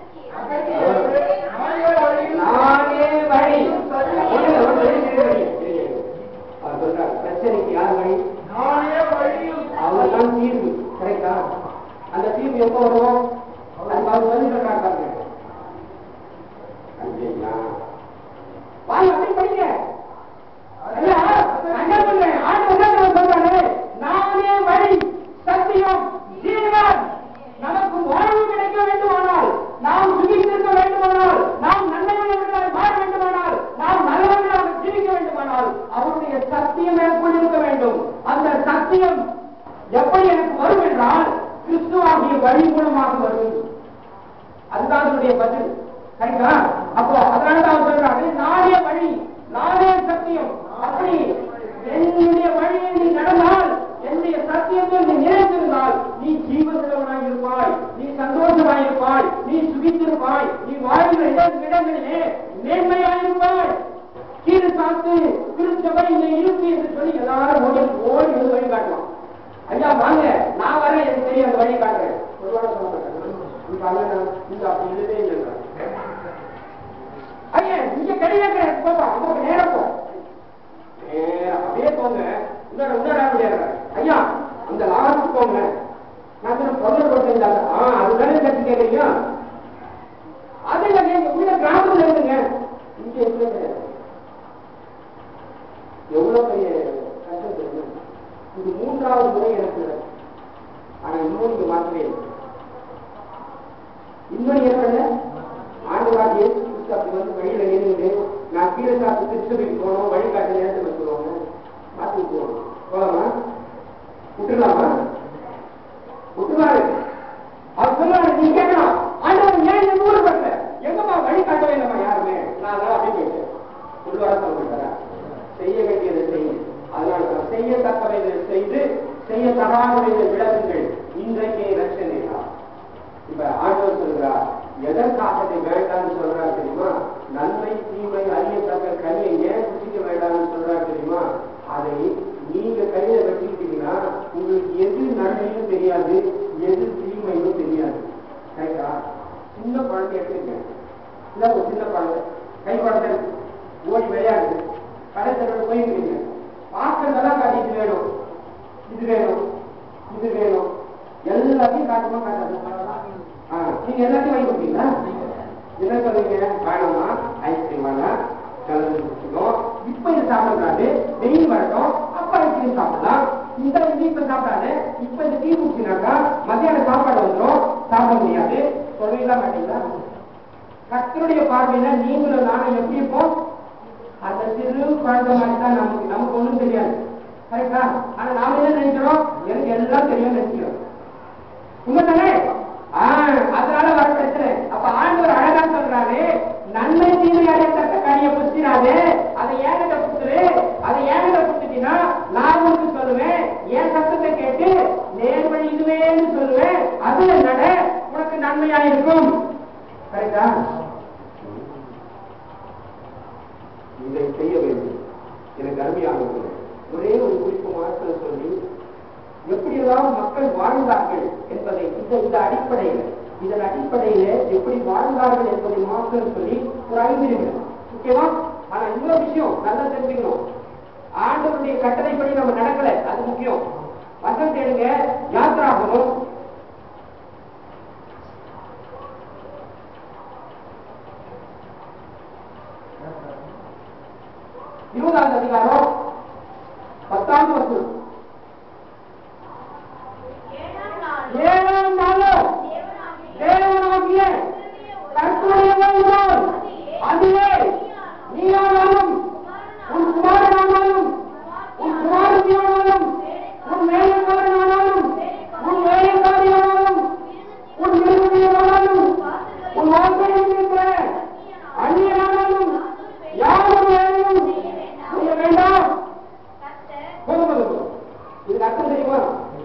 நானே வழியும் நானே வழி ஒண்ணுல ஒண்ணு வழி, சரி, வழி. சரி, சரி. அவர் சொல்றார், பிரச்சனைக்கு யார் வழி நானே வழியும் அவர்தான் தீர்வு கரெக்டா அந்த தீர்வு எப்போ வரும் அது அவர் வந்து சொல்றாங்க பாருங்க அப்படிங்களா வாங்க அப்படி படிங்க ஐயா, நான் என்ன சொல்றேன்? ஆண்டவர் என்ன தெரியுமா சொல்றாரு? நானே வழி, சத்தியம், ஜீவன். நமக்கு வாழ்வு கிடைக்க வேண்டுமானால் நாம் சுகித்திருக்க வேண்டுமானால் நாம் நன்மையுள்ளவர்களாய் வாழ வேண்டுமானால் நாம் நல்லவர்களாக ஜீவிக்க வேண்டுமானால் அவருடைய சத்தியம் எனக்குள் இருக்க வேண்டும் அந்த சத்தியம் எப்படி எனக்கு வரும் என்றால் கிறிஸ்துவாகிய வழி மூலமாக வரும் அதுதான் அதனுடைய பதில் சரிங்களா அப்போ அதனால தான் அவர் சொல்றாரு நானே வழி நானே சத்தியம் அப்படி என்னுடைய வழியை நீ நடந்தால் என்னுடைய சத்தியத்தை நீ நினைத்திருந்தால் நீ ஜீவனுள்ளவனாய் இருப்பாய் நீ சந்தோஷமாய் இருப்பாய் நீ சுகித்திருப்பாய் நீ வாழ்கிற இட- இடங்களிலே மேன்மையாய் இருப்பாய் கீழ் சாத்து திருச்சபை இங்க இருக்கு என்று சொல்லி எல்லாரும் ஓடி ஓடி வந்து வழி காட்டலாம் ஐயா வாங்க நான் வரேன் எனக்கு தெரியும் அந்த வழியை காட்டுறேன் ஒரு வாரம் சொல்ல மாட்டேன் நீங்க அண்ணா, நீங்க அப்படி இல்லவே இல்லைங்க ஐயா இங்க கிடையாது போப்பா அங்க நேரம் போ நேரா அப்படியே போங்க இன்னொரு இன்னொரு ஆள் முடியாது ஐயா அந்த லாஸ்ட் போங்க நான் சொன்ன பொருள் கொடுத்தீங்க ஆ அதுதானே கட்டி கேட்குறீங்க அது இல்லை நீங்க உள்ள கிராமத்துல இருந்துங்க இங்க இல்லை கிடையாது எவ்வளவு பெரிய கஷ்டம் தெரியுமா? இது மூன்றாவது முறை எனக்கு நடக்குது. ஆனா இன்னும் இங்க மாற்றவே இல்லை இன்னும் ஏற்படல ஆண்டு கிறிஸ்து அப்படி வந்து வழியில நின்று நான் கீழே சாப்பிட்டு திருச்சபைக்கு போனோம் வழிகாட்டு நேரத்தில் வச்சுருவாங்க மாற்றி விட்டுருவாங்க போலாமா விட்டுலாமா விட்டுருவாரு அவர் சொல்லுவாரு நீ கேட்கலாம் ஆண்டவர் ஏன் எங்க ஊர் வரல எங்கம்மா வழி காட்டவே இல்லைம்மா யாருமே நான் அதெல்லாம் வேணும் இது வேணும் எல்லாத்தையும் காட்டுமா காட்டாது ஆ, நீங்க எல்லாத்தையும் வாங்கி கொடுப்பீங்களா என்ன சொல்றீங்க வேணாமா ஐஸ்கிரீம் வேணாம் கலந்து குடிச்சுக்கோம் இப்ப இது சாப்பிடக்கூடாது வெயில் வரட்டும் அப்ப ஐஸ்கிரீம் சாப்பிடலாம் இந்த இது இப்ப சாப்பிடாது இப்ப இந்த டீ குடிச்சினாக்கா மத்தியானம் சாப்பாடு வந்துடும் சாப்பிட முடியாது சொல்றீங்களா மாட்டீங்களா கர்த்தருடைய பார்வையில நீங்களும் நானும் எப்படி இருப்போம் அந்த சிறு குழந்தை மாதிரி தான் நமக்கு நமக்கு ஒண்ணும் தெரியாது கரெக்டா ஆனா நாம என்ன நினைக்கிறோம் எனக்கு எல்லாம் தெரியும் நினைக்கிறோம் உண்மைதானே ஆ, அதனால வர பிரச்சனை அப்ப ஆண்டவர் அழகா சொல்றாரு நன்மை தீமை அடையத்தக்க காரிய புத்திராது அதை ஏங்கிட்ட புத்துரு அதை ஏங்கிட்ட புத்துட்டீங்கன்னா நான் உனக்கு சொல்லுவேன் என் சத்தத்தை கேட்டு நேர் வழி இதுவேன்னு சொல்லுவேன் அதுல நட உனக்கு நன்மையா இருக்கும் கரெக்டா இதை செய்ய வேண்டும் எனக்கு அருமையானது ஒரே ஒரு குறிப்பு மாத்திரம் சொல்லி எப்படியெல்லாம் மக்கள் வாழ்ந்தார்கள் என்பதை இந்த இந்த அடிப்படையில் இதன் அடிப்படையில எப்படி வாழ்ந்தார்கள் என்பதை மாத்திரம் சொல்லி ஒரு ஐந்து நிமிடம் ஓகேவா ஆனா இன்னொரு விஷயம் நல்லா தெரிஞ்சுக்கணும் ஆண்டவருடைய கட்டளைப்படி நம்ம நடக்கல அது முக்கியம் வசம் தேடுங்க யாத்திராகமும் இருபதாவது அதிகாரம் பத்தாவது வருஷம் ஏழாம் நாளும் தேவனாகிய கர்த்தருடைய நாள் அதுவே நீயானாலும் உன் குமாரனானாலும் உன் குமாரத்தியானாலும் உன் வேலைக்காரனானாலும் உன் வேலைக்காரியானாலும் உன் விரும்பியவனாலும் உன் வாசலில் இருக்கிற அந்நியனானாலும் யாரும் வேலையும் செய்ய வேண்டாம் போதும் போதும் போதும். இதுக்கு அர்த்தம் தெரியுமா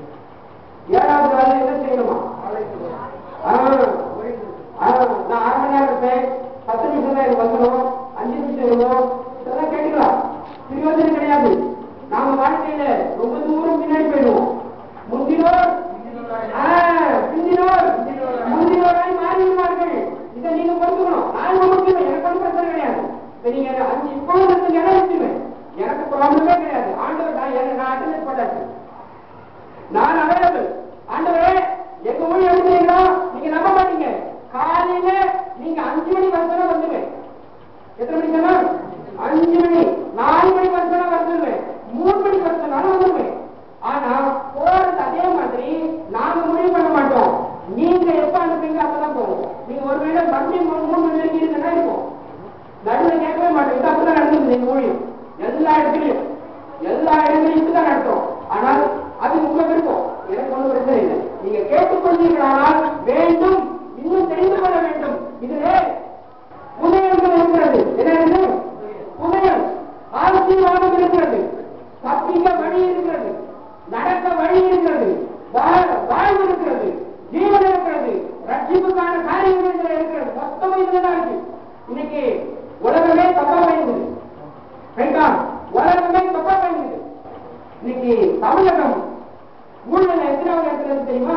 ஏழாவது நாள் என்ன செய்யணுமா ஆ, ஆ, நான் அரை மணி நேரம் இருப்பேன் பத்து நிமிஷம் தான் எனக்கு வந்துடும் அஞ்சு நிமிஷம் இருக்கும் இதெல்லாம் கேட்டுக்கலாம் பிரியோஜனம் கிடையாது நாம வாழ்க்கையில ரொம்ப தூரம் பின்னாடி போயிடுவோம் முந்தினோர் ஆ, பிந்தினோர் முந்தினோராய் மாறிவிடுவார்கள் இதை நீங்க பொறுத்துக்கணும் நான் பொறுத்துக்கணும் எனக்கு ஒன்றும் பிரச்சனை கிடையாது இப்ப நீங்க அஞ்சு இப்பவும் இருந்து இடம் வச்சுருவேன் எனக்கு ப்ராப்ளமே கிடையாது ஆண்டவர் நான் என்ன நான் அட்டெண்ட் பண்ணாச்சு நான் அவைலபிள் ஆண்டவரே எங்க ஊழி எழுதுறீங்களா நீங்க நம்ப மாட்டீங்க காலையில நீங்க அஞ்சு மணி வருஷம் வந்துடுவேன் எத்தனை மணிக்கு சொன்னா அஞ்சு மணி நாலு மணி வருஷம் வந்துடுவேன் மூணு மணி வருஷம்னாலும் வந்துடுவேன் ஆனா போறது அதே மாதிரி நாங்க முடிவு பண்ண மாட்டோம் நீங்க எப்ப அனுப்புறீங்க அப்பதான் போவோம் நீங்க ஒருவேளை மறுபடியும் மூணு மூணு மணி வரைக்கும் இருக்குன்னா இருக்கும் நடுவில் கேட்கவே மாட்டோம் இது அப்படிதான் நடந்தது எங்க ஊழியம் எல்லா இடத்துலயும் எல்லா இடங்களையும் இப்படிதான் நடத்துறோம் ஆனால் அது உங்க விருப்பம் எனக்கு ஒண்ணும் பிரச்சனை இல்லை நீங்க கேட்டுக்கொண்டீர்களானால் வேண்டும் இன்னும் தெரிந்து கொள்ள வேண்டும் இதிலே புதையல்கள் இருக்கிறது என்ன இருக்கு புதையல் ஆசீர்வாதம் இருக்கிறது தப்பிக்க வழி இருக்கிறது நடக்க வழி இருக்கிறது வாழ- வாழ்வு இருக்கிறது ஜீவன் இருக்கிறது ரட்சிப்புக்கான காரியங்கள் இதுல இருக்கிறது மொத்தம் இதுலதான் இருக்கு இன்னைக்கு உலகமே தப்பா பயந்துது ரைட்டா உலகமே தப்பா பயந்துது இன்னைக்கு தமிழகம் ஊழல் எத்தனாவது இடத்துல இருக்கு தெரியுமா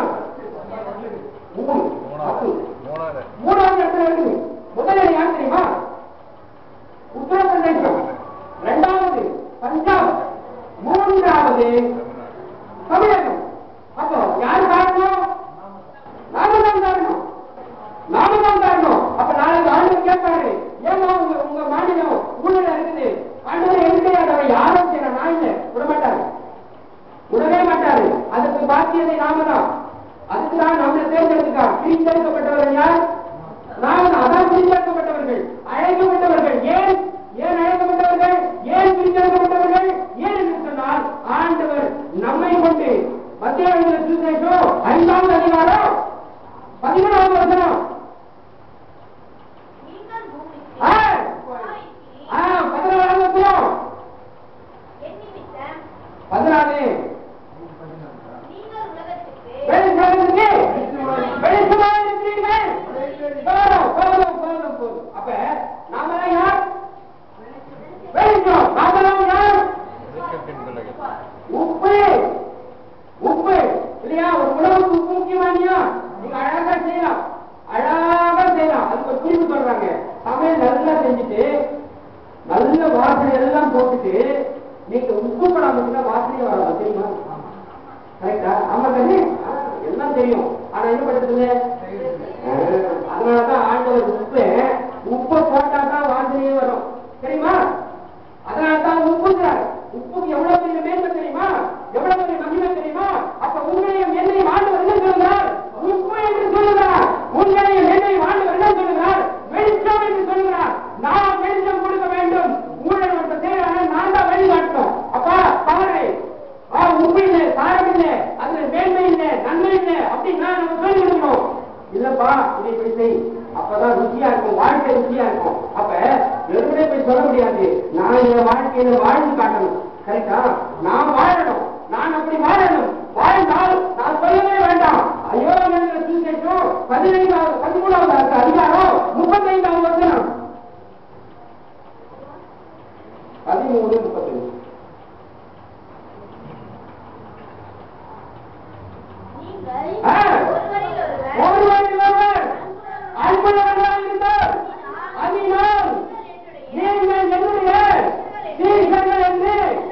மூணு தப்பு. மூணாவது இடத்துல இருக்கு முதலில் யார் தெரியுமா உத்தரப்பிரதேசம் இரண்டாவது பஞ்சாப் மூன்றாவது தமிழகம் அப்போ யார் காரணம் நாம தான் காரணம் நாம தான் காரணம் அப்ப நாளைக்கு ஆண்டு கேட்பாரு ஏமா உங்க உங்க மாநிலம் ஊழல் இருக்குது ஆண்டு எதுக்கையாதவன் யாரும் செய்யற நான் இல்லை விட மாட்டாரு விடவே மாட்டாரு அதுக்கு பாக்கியதை நாம தான் அதுக்கு தான் நம்மளை தேர்ந்தெடுத்துக்கா பிரித்தெடுக்கப்பட்டவர்கள் யார் நாம தான் அதான் பிரித்தெடுக்கப்பட்டவர்கள் அழைக்கப்பட்டவர்கள் ஏன் ஏன் அழைக்கப்பட்டவர்கள் ஏன் பிரித்தெடுக்கப்பட்டவர்கள் ஏன் என்று சொன்னால் ஆண்டவர் நம்மை கொண்டு மத்திய சுசேஷம் ஐந்தாவது அதிகாரம் பதிமூணாவது வசனம் ஆ, ஆ, பதினாறாவது வசனம் பதினாறு வெளிச்சத்துக்கு வெளிச்சமாக இருக்கிறீர்கள் போதும் போதும் போதும் போதும் அப்ப நாமெல்லாம் யார் வெளிச்சம் நாமெல்லாம் யார் உப்பு உப்பு இல்லையா ஒரு உணவுக்கு உப்பு முக்கியமா இல்லையா நீங்க அழகா செய்யலாம் அழகா செய்யலாம் அதுக்கு ஒரு குறிப்பு சொல்றாங்க சமையல் நல்லா செஞ்சுட்டு நல்ல வாசனை எல்லாம் போட்டுட்டு நீங்க உப்பு படம் வச்சுட்டா வாசனையே வராது தெரியுமா கரெக்டா ஆமா கண்ணு ஆ, எல்லாம் தெரியும் ஆனா என்ன பண்றது அதனாலதான் ஆண்டவர் உப்பு உப்பு போட்டா தான் வாசனையே வரும் தெரியுமா அதனாலதான் உப்புங்கிறார் உப்புக்கு எவ்வளவு பெரிய மேன்மை தெரியுமா எவ்வளவு பெரிய மகிமை தெரியுமா அப்ப உங்களையும் என்னையும் ஆண்டவர் என்ன சொல்லுகிறார் உப்பு என்று சொல்லுகிறார் உங்களையும் என்னையும் ஆண்டவர் என்ன சொல்லுகிறார் வெளிச்சம் என்று சொல்லுகிறார் நான் வெளிச்சம் கொடுக்க வேண்டும் ஊழல் மற்ற செய்யறாங்க நான் தான் வழிகாட்டணும் அப்பா தவறு ஆ, உப்பு இல்லை சாரம் இல்லை அதுல மேன்மை இல்லை நன்மை இல்லை அப்படின்னா நம்ம சொல்லி கொடுக்கணும் இல்லப்பா இதை இப்படி செய் அப்பதான் ருசியா இருக்கும் வாழ்க்கை ருசியா இருக்கும் அப்ப வெறுமனே போய் சொல்ல முடியாது நான் என் வாழ்க்கையில வாழ்ந்து காட்டணும் கரெக்டா நான் வாழணும் நான் அப்படி வாழணும் வாழ்ந்தால் நான் சொல்லவே வேண்டாம் ஐயோ என்ற சுவிசேஷம் பதினைந்தாவது பதிமூணாவது அர்த்த அதிகாரம் முப்பத்தைந்தாவது வசனம் பதிமூணு முப்பத்தஞ்சு நீங்கள் ஆ. ஒருவரில் ஒருவர் ஒருவரில் ஒருவர் அன்புள்ளவர்களாக இருந்தால் அதனால் நீங்கள் என்னுடைய சீசர்கள் என்று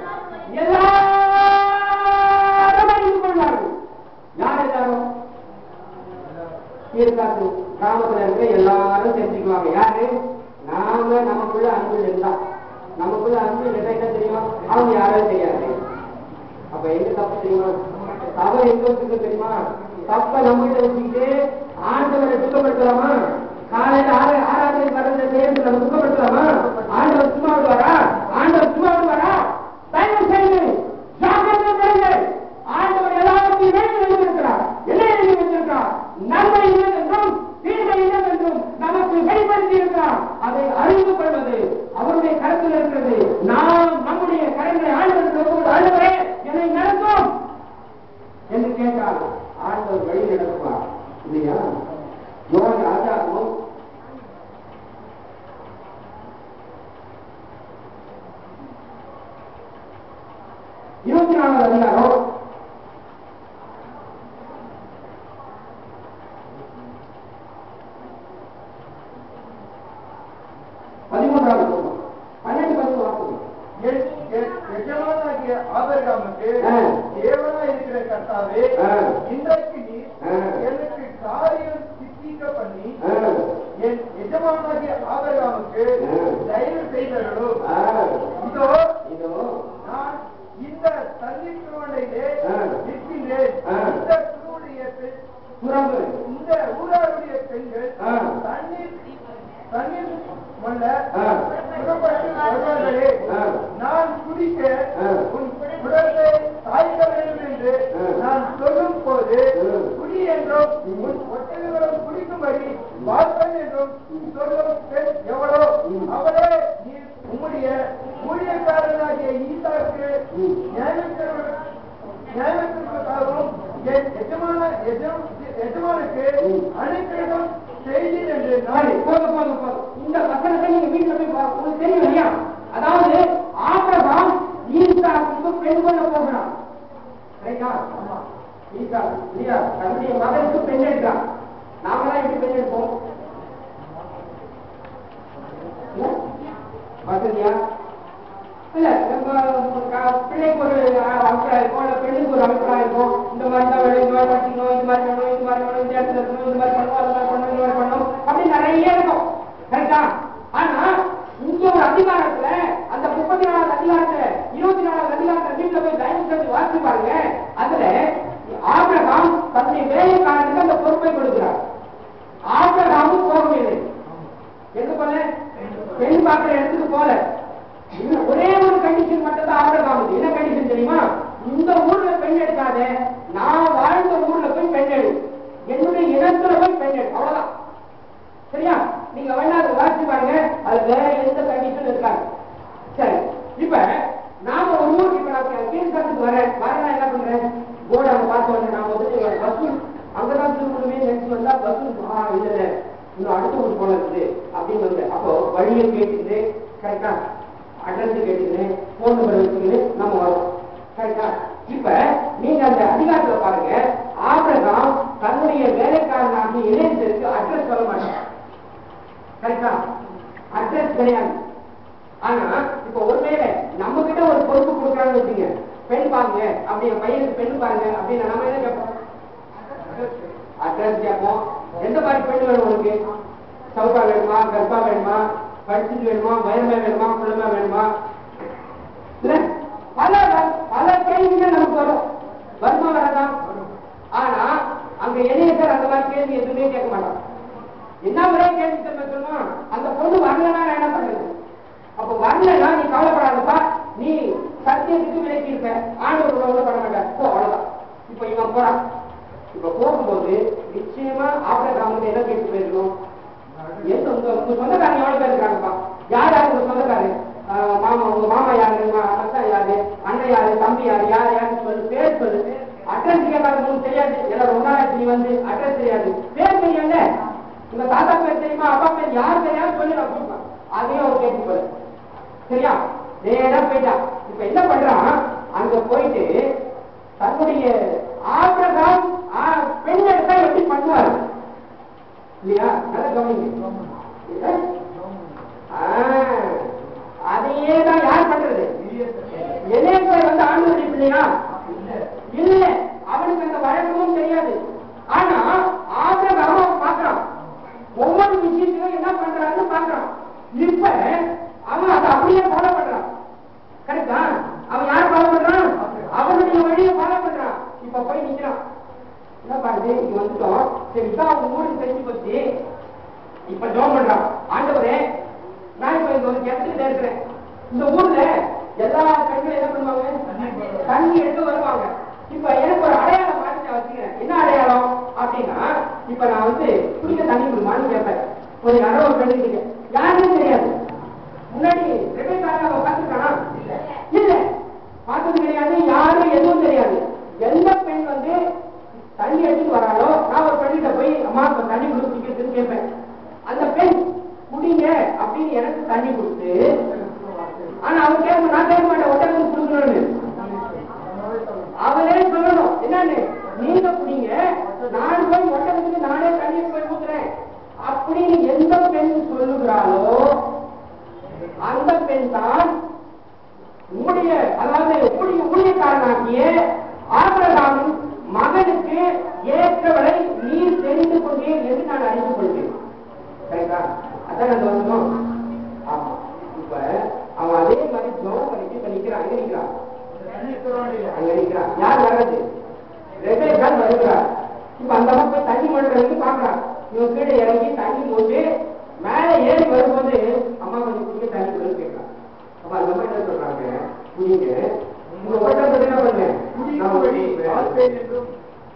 எல்லாரும் அறிந்து கொள்வார்கள் யார் எல்லாரும் தீர்க்காத்து கிராமத்துல இருக்க எல்லாரும் தெரிஞ்சுக்குவாங்க யாரு நாம நமக்குள்ள அன்பு இருந்தா நமக்குள்ள அன்பு இல்லைன்னா என்ன தெரியும் அவங்க யாரும் தெரியாது அப்ப எங்க தப்பு தெரியுமா தவறு எங்க வச்சுக்க தெரியுமா தப்ப நம்மகிட்ட வச்சுக்கிட்டு ஆண்டவரை சுத்தப்படுத்தலாமா காலையில ஆறு ஆறாவது கடந்த செய்யறது நம்ம சுத்தப்படுத்தலாமா ஆண்டவர் சும்மா விடுவாரா ஆண்டவர் சும்மா விடுவாரா தயவு செய்து ஜாக்கிரதை பெறுங்கள் ஆண்டவர் எல்லாத்தையும் எழுதி வைத்திருக்கிறார் என்ன எழுதி வைத்திருக்கிறார் நன்மை இல்லதென்றும் தீமை இல்லதென்றும் நமக்கு வெளிப்படுத்தி இருக்கிறார் அதை அறிந்து கொள்வது அவருடைய கருத்தில் இருக்கிறது நாம் நம்முடைய கரங்களை ஆண்டவருக்கு ஆண்டவரே என்னை நடத்தும் என்று கேட்டால் ஆண்டவர் வழி நடத்துவார் இல்லையா யோக ஆச்சாரமும் இருபத்தி நாலாவது அதிகாரம் பதிமூன்றாவது குடும்பம் பன்னெண்டு பதிமூணு வாக்குகள் என்- என் எஜமானாகிய ஆபிரகாமுக்கு ஆ. தேவனாய் இருக்கிற கர்த்தாவே ஆ. இன்றைக்கு நீர் ஆ. எனக்கு காரியம் சித்திக்க பண்ணி ஆ. என் எஜமானாகிய ஆபிரகாமுக்கு ஆ. தயவு செய்தவர்களும் ஆ. இதோ இதோ நான் இந்த தண்ணீர் திருவண்டையிலே ஆ. நிற்கின்றேன் ஆ. இந்த குருவுடைய பெண் சுரங்கு இந்த ஊராருடைய பெண்கள் ஆ. தண்ணீர் தண்ணீர் மல்ல ஆ. புறப்பட்டு வருவார்களே ஆ. நான் குடிக்க ஆ. உன் குடத்தை சாய்க்க வேண்டும் என்று ஆ. நான் சொல்லும் போது ஆ. குடி என்றும் உன் ஒட்டகங்களும் குடிக்கும்படி பார்ப்பேன் என்றும் சொல்லும் பெண் எவளோ ம். அவளே நீ உம்முடைய ஊழியக்காரனாகிய ஈசாக்கு ம். நியாயத்திற்கு நியாயத்திற்காகவும் என் எஜமான எஜம்- எஜமானுக்கு ம். அனுக்கிரகம் செய்தேன் என்று சரி, நான் போதும், போதும், போதும். இந்த வசனத்தை நீங்க வீட்டுல போய் பா- உங்களுக்கு தெரியும் இல்லையா அதாவது ஆபிரகாம் ஈசாக்குக்கு பெண் கொள்ள போகிறான் ரைட்டா ஈசா இல்லையா தன்னுடைய மகனுக்கு பெண் எடுக்கிறான் நாமெல்லாம் எப்படி பெண் எடுப்போம் இல்ல? வசதியா இல்ல நம்ம க- பிள்ளைக்கு ஒரு அஹ், அபிப்பிராயம் இருக்கும் இல்ல பெண்ணுக்கு ஒரு அபிப்பிராயம் இருக்கும் இந்த மாதிரி தான் வேணும் இந்த மாதிரி படிக்கணும் இந்த மாதிரி வேணும் இந்த மாதிரி வேணும் இந்த இடத்துல இருக்கணும் இந்த மாதிரி பண்ணணும் அது மாதிரி பண்ணணும் இந்த மாதிரி பண்ணணும் அப்படி நிறைய இருக்கும் கரெக்டா ஆனா இங்க ஒரு அதிகாரத்துல அந்த முப்பத்தி நாலாவது அதிகாரத்துல இருபத்தி நாலாவது அதிகாரத்துல வீட்டுல போய் தயவு செஞ்சு வாசிச்சு பாருங்க அதுல ஆபிரகாம் தன்னுடைய வேலைக்காரனுக்கு அந்த பொறுப்பை கொடுக்கிறார் ஆபிரகாமும் போகவில்லை எங்க போல பெண் பார்க்கிற இடத்துக்கு போல இன்னும் ஒரே ஒரு கண்டிஷன் மட்டும் தான் ஆபிரகாமுக்கு என்ன கண்டிஷன் தெரியுமா இந்த ஊர்ல பெண் எடுக்காத நான் வாழ்ந்த ஊர்ல போய் பெண் எடு என்னுடைய இனத்துல போய் பெண் எடு அவ்வளவுதான் சரியா நீங்க வேணா அதை வாசிச்சு பாருங்க அது வேற எந்த கண்டிஷன் இருக்காது சரி இப்ப நாம ஒரு ஊருக்கு இப்ப நான் கீழ்காட்டுக்கு வரேன் வரேன் நான் என்ன பண்றேன் போர்டு அங்க பார்த்த உடனே நான் வந்துட்டு பஸ் அங்கதான் திரும்பணுமே நினைச்சு வந்தா பஸ் ஆ இல்ல இல்ல இன்னும் அடுத்த ஊர் போல இருக்குது அப்படின்னு வந்து அப்போ வழியை கேட்டுக்கிட்டு கரெக்டா அட்ரஸ் கேட்டுக்கிட்டு போன் நம்பர் வச்சுக்கிட்டு நம்ம வரோம் கரெக்டா இப்ப நீங்க அந்த அதிகாரத்துல பாருங்க ஆபிரகாம் தன்னுடைய வேலைக்காரனாகிய இளைஞருக்கு அட்ரஸ் சொல்ல மாட்டாங்க கரெக்டா அட்ரஸ் கிடையாது ஆனா இப்ப ஒருவேளை நம்ம கிட்ட ஒரு பொறுப்பு கொடுக்குறான்னு வச்சுங்க பெண் பாருங்க அப்படி என் பையனுக்கு பெண் பாருங்க அப்படின்னு நம்ம என்ன கேட்போம் அட்ரஸ் கேட்போம் எந்த மாதிரி பெண் வேணும் உனக்கு சவுக்கா வேணுமா கர்ப்பா வேணுமா படிச்சுட்டு வேணுமா வயமே வேணுமா குள்ளமா வேணுமா இல்ல பல பல கேள்விகள் நமக்கு வரும் வருமா வராதான் ஆனா அங்க இளைஞர் அந்த மாதிரி கேள்வி எதுவுமே கேட்க மாட்டான் என்ன ஒரே கேள்வி தெரியுமா சொல்லுமா அந்த பொண்ணு வரலன்னா நான் என்ன பண்றது அப்ப வரலன்னா நீ கவலைப்படாதப்பா நீ சத்தியத்துக்கு விலக்கி இருப்ப ஆண்டவர் உறவுல பண்ண மாட்டார் போ அவ்வளவுதான் இப்ப இவன் போறான் இப்ப போகும்போது நிச்சயமா ஆப்பிரகாமுக்கு என்ன கேட்டு போயிருக்கணும் எந்த உங்க உங்க சொந்தக்காரங்க எவ்வளவு பேர் இருக்காங்கப்பா யார் யார் உங்க சொந்தக்காரரு ஆஹ் மாமா உங்க மாமா யாரு மா- அக்கா யாரு அண்ணன் யாரு தம்பி யாரு யார் யாருன்னு சொல்லு பேர் சொல்லு அட்ரஸ் கேட்காத உங்களுக்கு தெரியாது எல்லாம் ரொம்ப நாளாச்சு நீ வந்து அட்ரஸ் தெரியாது பேர் தெரியாத உங்க தாத்தா பேர் தெரியுமா அப்பா பேர் யார் தெரியாது சொல்லி நான் கொடுப்பேன் அதையும் அவர் கேட்டு போல சரியா நேரா போயிட்டான் இப்ப என்ன பண்றான் அங்க போயிட்டு தன்னுடைய ஆபிரகாம் ஆ, பெண் எடுத்தா எப்படி பண்ணுவாரு இல்லையா நல்லா கவனிங்க இல்ல? ஆ, அதையே தான் யார் பண்றது எலேசர் வந்து ஆண்டவருடைய பிள்ளையா இல்ல அவனுக்கு அந்த வழக்கமும் தெரியாது ஆனா ஆபிரகாம் அவன் பார்க்கறான் ஒவ்வொரு விஷயத்தையும் என்ன பண்றான்னு பார்க்கறான் இப்ப அவன் அதை அப்படியே ஃபாலோ பண்றான் கரெக்டா அவன் யார் ஃபாலோ பண்றான் அவனுடைய வழியை ஃபாலோ பண்றான் இப்ப போய் நிக்கிறான் என்ன பாருது இங்க வந்துட்டோம் சரி இதான் அவன் ஊருக்கு தெரிஞ்சு போச்சு இப்ப ஜோம் பண்றான் ஆண்டவரே நான் இப்ப இங்க ஒரு இடத்துல இருக்கிறேன் இந்த ஊர்ல எல்லா பெண்களும் என்ன பண்ணுவாங்க தண்ணி எடுத்து வருவாங்க இப்ப எனக்கு ஒரு அடையாளம் மாற்றி நான் வச்சுக்கிறேன் என்ன அடையாளம் அப்படின்னா இப்ப நான் வந்து குடிக்க தண்ணி கொடுமான்னு கேட்பேன் ஒரு யாரோ ஒரு பெண்ணு கிட்ட யாருன்னு தெரியாது முன்னாடி ரெபேக்காக அவன் பார்த்துருக்கானா இல்ல பார்த்தது கிடையாது யாரும் எதுவும் தெரியாது எந்த பெண் வந்து தண்ணி எடுத்துட்டு வராளோ நான் ஒரு பெண்ணிட்ட போய் அம்மா இப்ப தண்ணி கொடுத்து குடிக்கிறதுன்னு கேட்பேன் அந்த பெண் குடிங்க அப்படின்னு எனக்கு தண்ணி கொடுத்து ஆனா அவன் கேட்க நான் கேட்க மாட்டேன் ஒட்டகம் கொடுக்கணும்னு அவளே சொல்லணும் என்னன்னு நீங்க குடிங்க நான் போய் ஒட்டகத்துக்கு நானே தண்ணி போய் ஊத்துறேன் அப்படின்னு எந்த பெண் சொல்லுகிறாளோ அந்த பெண் தான் உம்முடைய அதாவது ஊழிய ஊழியக்காரனாகிய ஆபிரகாமின் மகனுக்கு ஏற்றவளை நீர் தெரிந்து கொண்டேன் என்று நான் அறிந்து கொள்வேன் கரெக்டா அதான் அந்த வசனம் ஆமா இப்ப அவன் அதே மாதிரி ஜோம் பண்ணிட்டு இப்ப நிக்கிறான் எங்க நிக்கிறான் அங்க நிக்கிறான் யார் வர்றது ரெபேக்கால் வருகிறார் இப்ப அந்த அம்மா போய் தண்ணி மன்றதுக்கு பாக்குறான் இவன் கீழே இறங்கி தண்ணி போட்டு மேல ஏறி வரும்போது அம்மா கொஞ்சம் குடிக்க தண்ணி கொடுன்னு கேட்கறான் அப்ப அந்த அம்மா என்ன சொல்றாங்க குடிங்க உங்க ஓட்டத்தை என்ன பண்ண நான் குடிப்பேன்.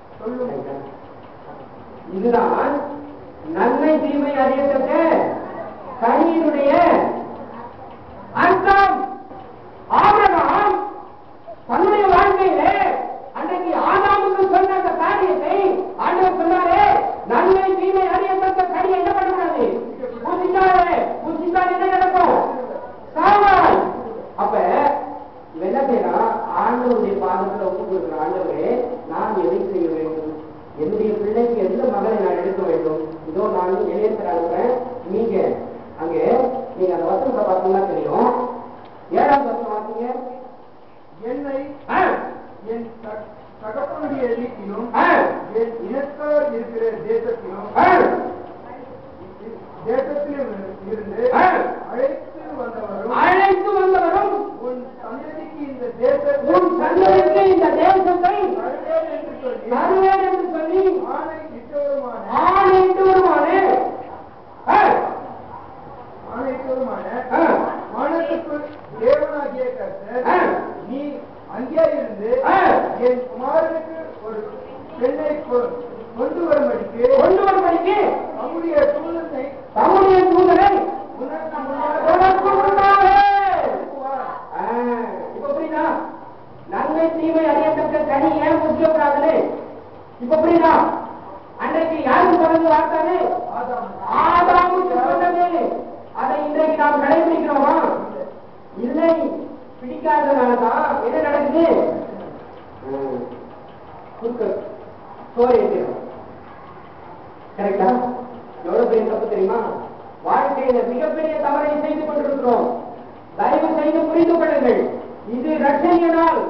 இதுதான் நன்மை தீமை அறியத்தக்க கனியினுடைய அர்த்தம் ஆபிரகாம் தன்னுடைய வாழ்க்கையிலே அன்றைக்கு ஆதாமுக்கு சொன்ன அந்த காரியத்தை ஆண்டவர் சொன்னாரே நன்மை தீமை அறியத்தக்க கனி என்ன பண்ணக்கூடாது புசிக்காதே புசித்தால் என்ன நடக்கும் சாவாய் அப்ப இவன் என்ன செய்யறான் ஆண்டவருடைய பாதத்துல ஒப்பு கொடுக்கிற ஆண்டவரே நான் எதை செய்ய வேண்டும் என்னுடைய பிள்ளைக்கு எந்த மகளை நான் எடுக்க வேண்டும் இதோ நான் இளையத்தில் அனுப்புறேன் நீங்க அங்க நீங்க அந்த வசனத்தை பார்த்தீங்கன்னா தெரியும் ஏழாம் வருஷம் பார்த்தீங்க என்னை ஆ, என் த- தகப்பனுடைய வீட்டிலும் ஆ, என் இனத்தார் இருக்கிற தேசத்திலும் ஆ, தேசத்திலும் இருந்து ஆ. அழைத்து வந்தவரும் அழைத்து வந்தவரும் உன் சந்ததிக்கு இந்த தேசத்தை உன் சந்ததிக்கு இந்த தேசத்தை தருவேன் என்று சொல்லி தருவேன் என்று சொல்லி ஆணை இட்டவருமான ஆணையிட்டவருமானே ஆ, ஆணையிட்டவருமான ஆ, வானத்துக்குள் தேவனாகிய கர்த்தர் ஆ. நீ அங்கே இருந்து ஆ. என் குமாரனுக்கு ஒரு பெண்ணை கொ- கொண்டு வரும்படிக்கு கொண்டு வரும்படிக்கு நம்முடைய தூதனை தம்முடைய தூதரை உனக்கு முன்னாக உனக்கு முன்னாக அனுப்புவார். ஆ, இப்ப புரியுதா நன்மை தீமை அறியத்தக்க கனி ஏன் முக்கியப்படாதுன்னு இப்ப புரியுதா அன்றைக்கு யாருக்கு சொன்னது வார்த்தாரு ஆதாம். ஆதாமுக்கு சொன்னது அதை இன்றைக்கு நாம் கடைபிடிக்கிறோமா இல்லை பிடிக்காதனாலதான் என்ன நடக்குது ம், குறுக்க சோறு ஏற்றிடும் கரெக்டா எவ்வளவு பெரிய தப்பு தெரியுமா வாழ்க்கையில மிகப்பெரிய தவறை செய்து கொண்டிருக்கிறோம் தயவு செய்து புரிந்து கொள்ளுங்கள் இது ரட்சணிய நாள்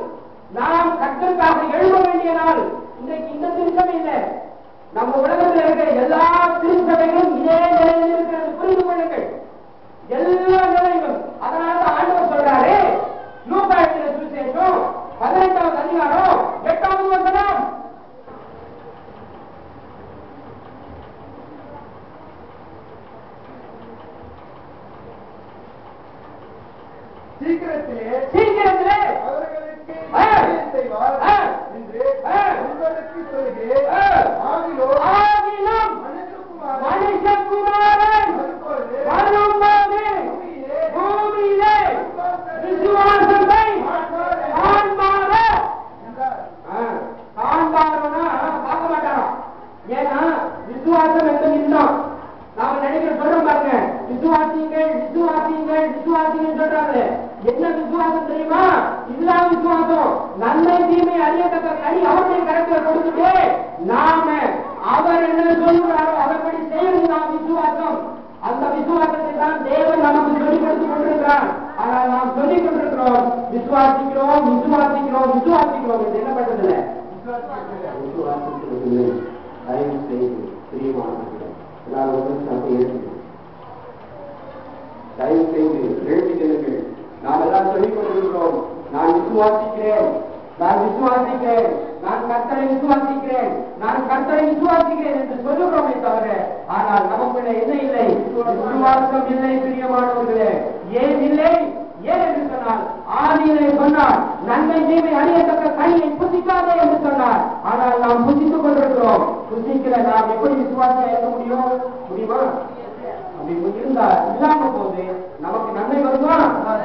நாம் கத்தற்காக எழுத வேண்டிய நாள் இன்றைக்கு இந்த திருச்சபை இல்லை நம்ம உலகத்தில் இருக்கிற எல்லா திருச்சபைகளும் இதே நிலையில் இருக்கிறது புரிந்து கொள்ளுங்கள் எல்லா நிலையிலும் அதனால தான் ஆண்டவர் சொல்றாரு லூக்கா எழுதின சுவிசேஷம் பதினெட்டாவது அதிகாரம் எட்டாவது வசனம் சீக்கிரத்திலே சீக்கிரத்திலே அவர்களுக்கு ஆ. ஊழியம் செய்வார் ஆ. என்று ஆ. உங்களுக்கு சொல்கிறேன் ஆ. ஆகிலோ ஆகிலும் மனுஷகுமாரன் மனுஷகுமாரன் வரும்பொழுது வரும்போது பூமியிலே பூமியிலே விசுவாசத்தை காண்பார என்றார். காண்பாரனா பார்க்க மாட்டாராம் ஏன்னா விசுவாசம் என்பது இதுதான் நாம நினைக்கிற சொல்றோம் பாருங்க விசுவாசிங்கள் விசுவாசிங்கள் விசுவாசிங்கள் சொல்றாங்க என்ன விசுவாசம் தெரியுமா இதுதான் விசுவாசம் நன்மை தீமை அறியத்தக்க கனி அவருடைய கருத்துல கொடுத்துட்டு நாம அவர் என்ன சொல்லுகிறாரோ அதன்படி செய்வது நாம் விசுவாசம் அந்த விசுவாசத்தை தான் தேவன் நமக்கு சொல்லிக் கொடுத்து கொண்டிருக்கிறார் ஆனால் நாம் சொல்லிக் கொண்டிருக்கிறோம் விசுவாசிக்கிறோம் விசுவாசிக்கிறோம் விசுவாசிக்கிறோம் என்று என்ன பண்றதில்லை விசுவாசிக்கிறதில்லை தயவு செய்து பிரியமானவர்களே எல்லாரும் ஒரு நிமிஷம் அப்படியே எழுந்து. தயவு செய்து எழுதிடுங்கள் நாம் எல்லாம் சொல்லிக் கொண்டிருக்கிறோம் நான் விசுவாசிக்கிறேன் நான் விசுவாசிக்கிறேன் நான் கர்த்தரை விசுவாசிக்கிறேன் நான் கர்த்தரை விசுவாசிக்கிறேன் என்று சொல்லுகிறோமே தவிர ஆனால் நமக்குள்ள என்ன இல்லை விசுவாசம் இல்லை பிரியமானவர்களே ஏன் இல்லை ஏன் என்று சொன்னால் ஆதியிலே சொன்னார் நன்மை தீமை அறியத்தக்க கனியை புசிக்காதே என்று சொன்னார் ஆனால் நாம் புசித்துக் கொண்டிருக்கிறோம் புசிக்கிற நாம் எப்படி விசுவாசம் இருக்க முடியும் முடியுமா அப்படி இருந்தா இல்லாம போது நமக்கு நன்மை வருமா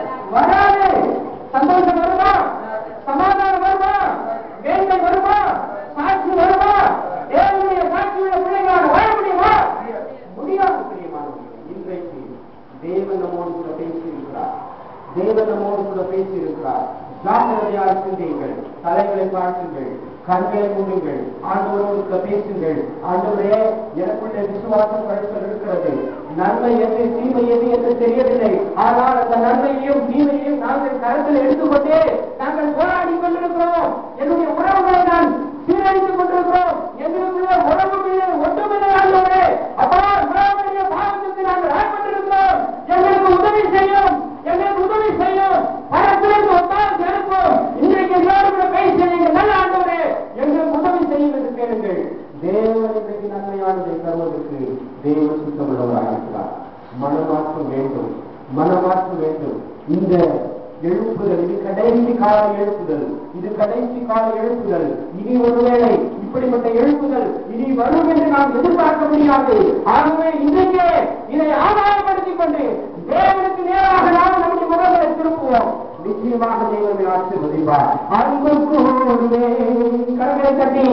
வராது சந்தோஷம் வருமா சமாதானம் வருமா வேண்மை வருமா சாட்சி வருமா தேவனுடைய சாட்சியுள்ள பிள்ளைகளாக வாழ முடியுமா முடியாது பிரியமானவர்களே. இன்றைக்கு தேவன் நம்மோடு கூட பேசி இருக்கிறார் தேவன் நம்மோடு கூட பேசி இருக்கிறார் ஜாக்கிரதையாக சிந்தியுங்கள் தலைகளை பார்த்துங்கள் கண்களை மூடுங்கள் ஆண்டவரோடு கூட பேசுங்கள் ஆண்டவரே எனக்குள்ள விசுவாசம் கழுத்தல் இருக்கிறது நன்மை எது தீமை எது என்று தெரியவில்லை ஆனால் அந்த நன்மையையும் தீமையையும் நாங்கள் கருத்தில் எடுத்துக்கொண்டு நாங்கள் போராடி கொண்டிருக்கிறோம் என்னுடைய உறவுகளை நான் சீரழித்துக் கொண்டிருக்கிறோம் எங்களுக்குள்ள உறவும் இல்லை ஒன்றுமில்லை ஆண்டவரே அப்பா உறவுடைய பாவத்துக்கு நாங்கள் ஆட்பட்டிருக்கிறோம் எங்களுக்கு உதவி செய்யும் எங்களுக்கு உதவி செய்யும் பரத்திலிருந்து ஒத்தால் சேர்ப்போம் இன்றைக்கு எல்லாரும் கூட கை செய்யுங்க நல்ல ஆண்டவரே எங்களுக்கு உதவி செய்யும் என்று கேளுங்கள் தேவன் இன்றைக்கு நன்மையானதை தருவதற்கு தேவன் சுத்தமுள்ளவராக இருக்கிறார் மனமாற்றம் வேண்டும் மனமாற்றம் வேண்டும் இந்த எழுப்புதல் இது கடைசி கால எழுப்புதல் இது கடைசி கால எழுப்புதல் இனி ஒருவேளை இப்படிப்பட்ட எழுப்புதல் இனி வரும் என்று நாம் எதிர்பார்க்க முடியாது ஆகவே இன்றைக்கே இதை ஆதாயப்படுத்திக் கொண்டு தேவனுக்கு நேராக நாம் நம்முடைய முகங்களை திருப்புவோம் நிச்சயமாக தேவனை ஆசீர்வதிப்பார் அன்பு கூறுவே கரங்களை தட்டி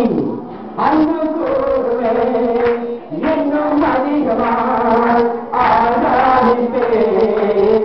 அன்பு கூறுவே இன்னும் அதிகமாக ஆராதிப்பே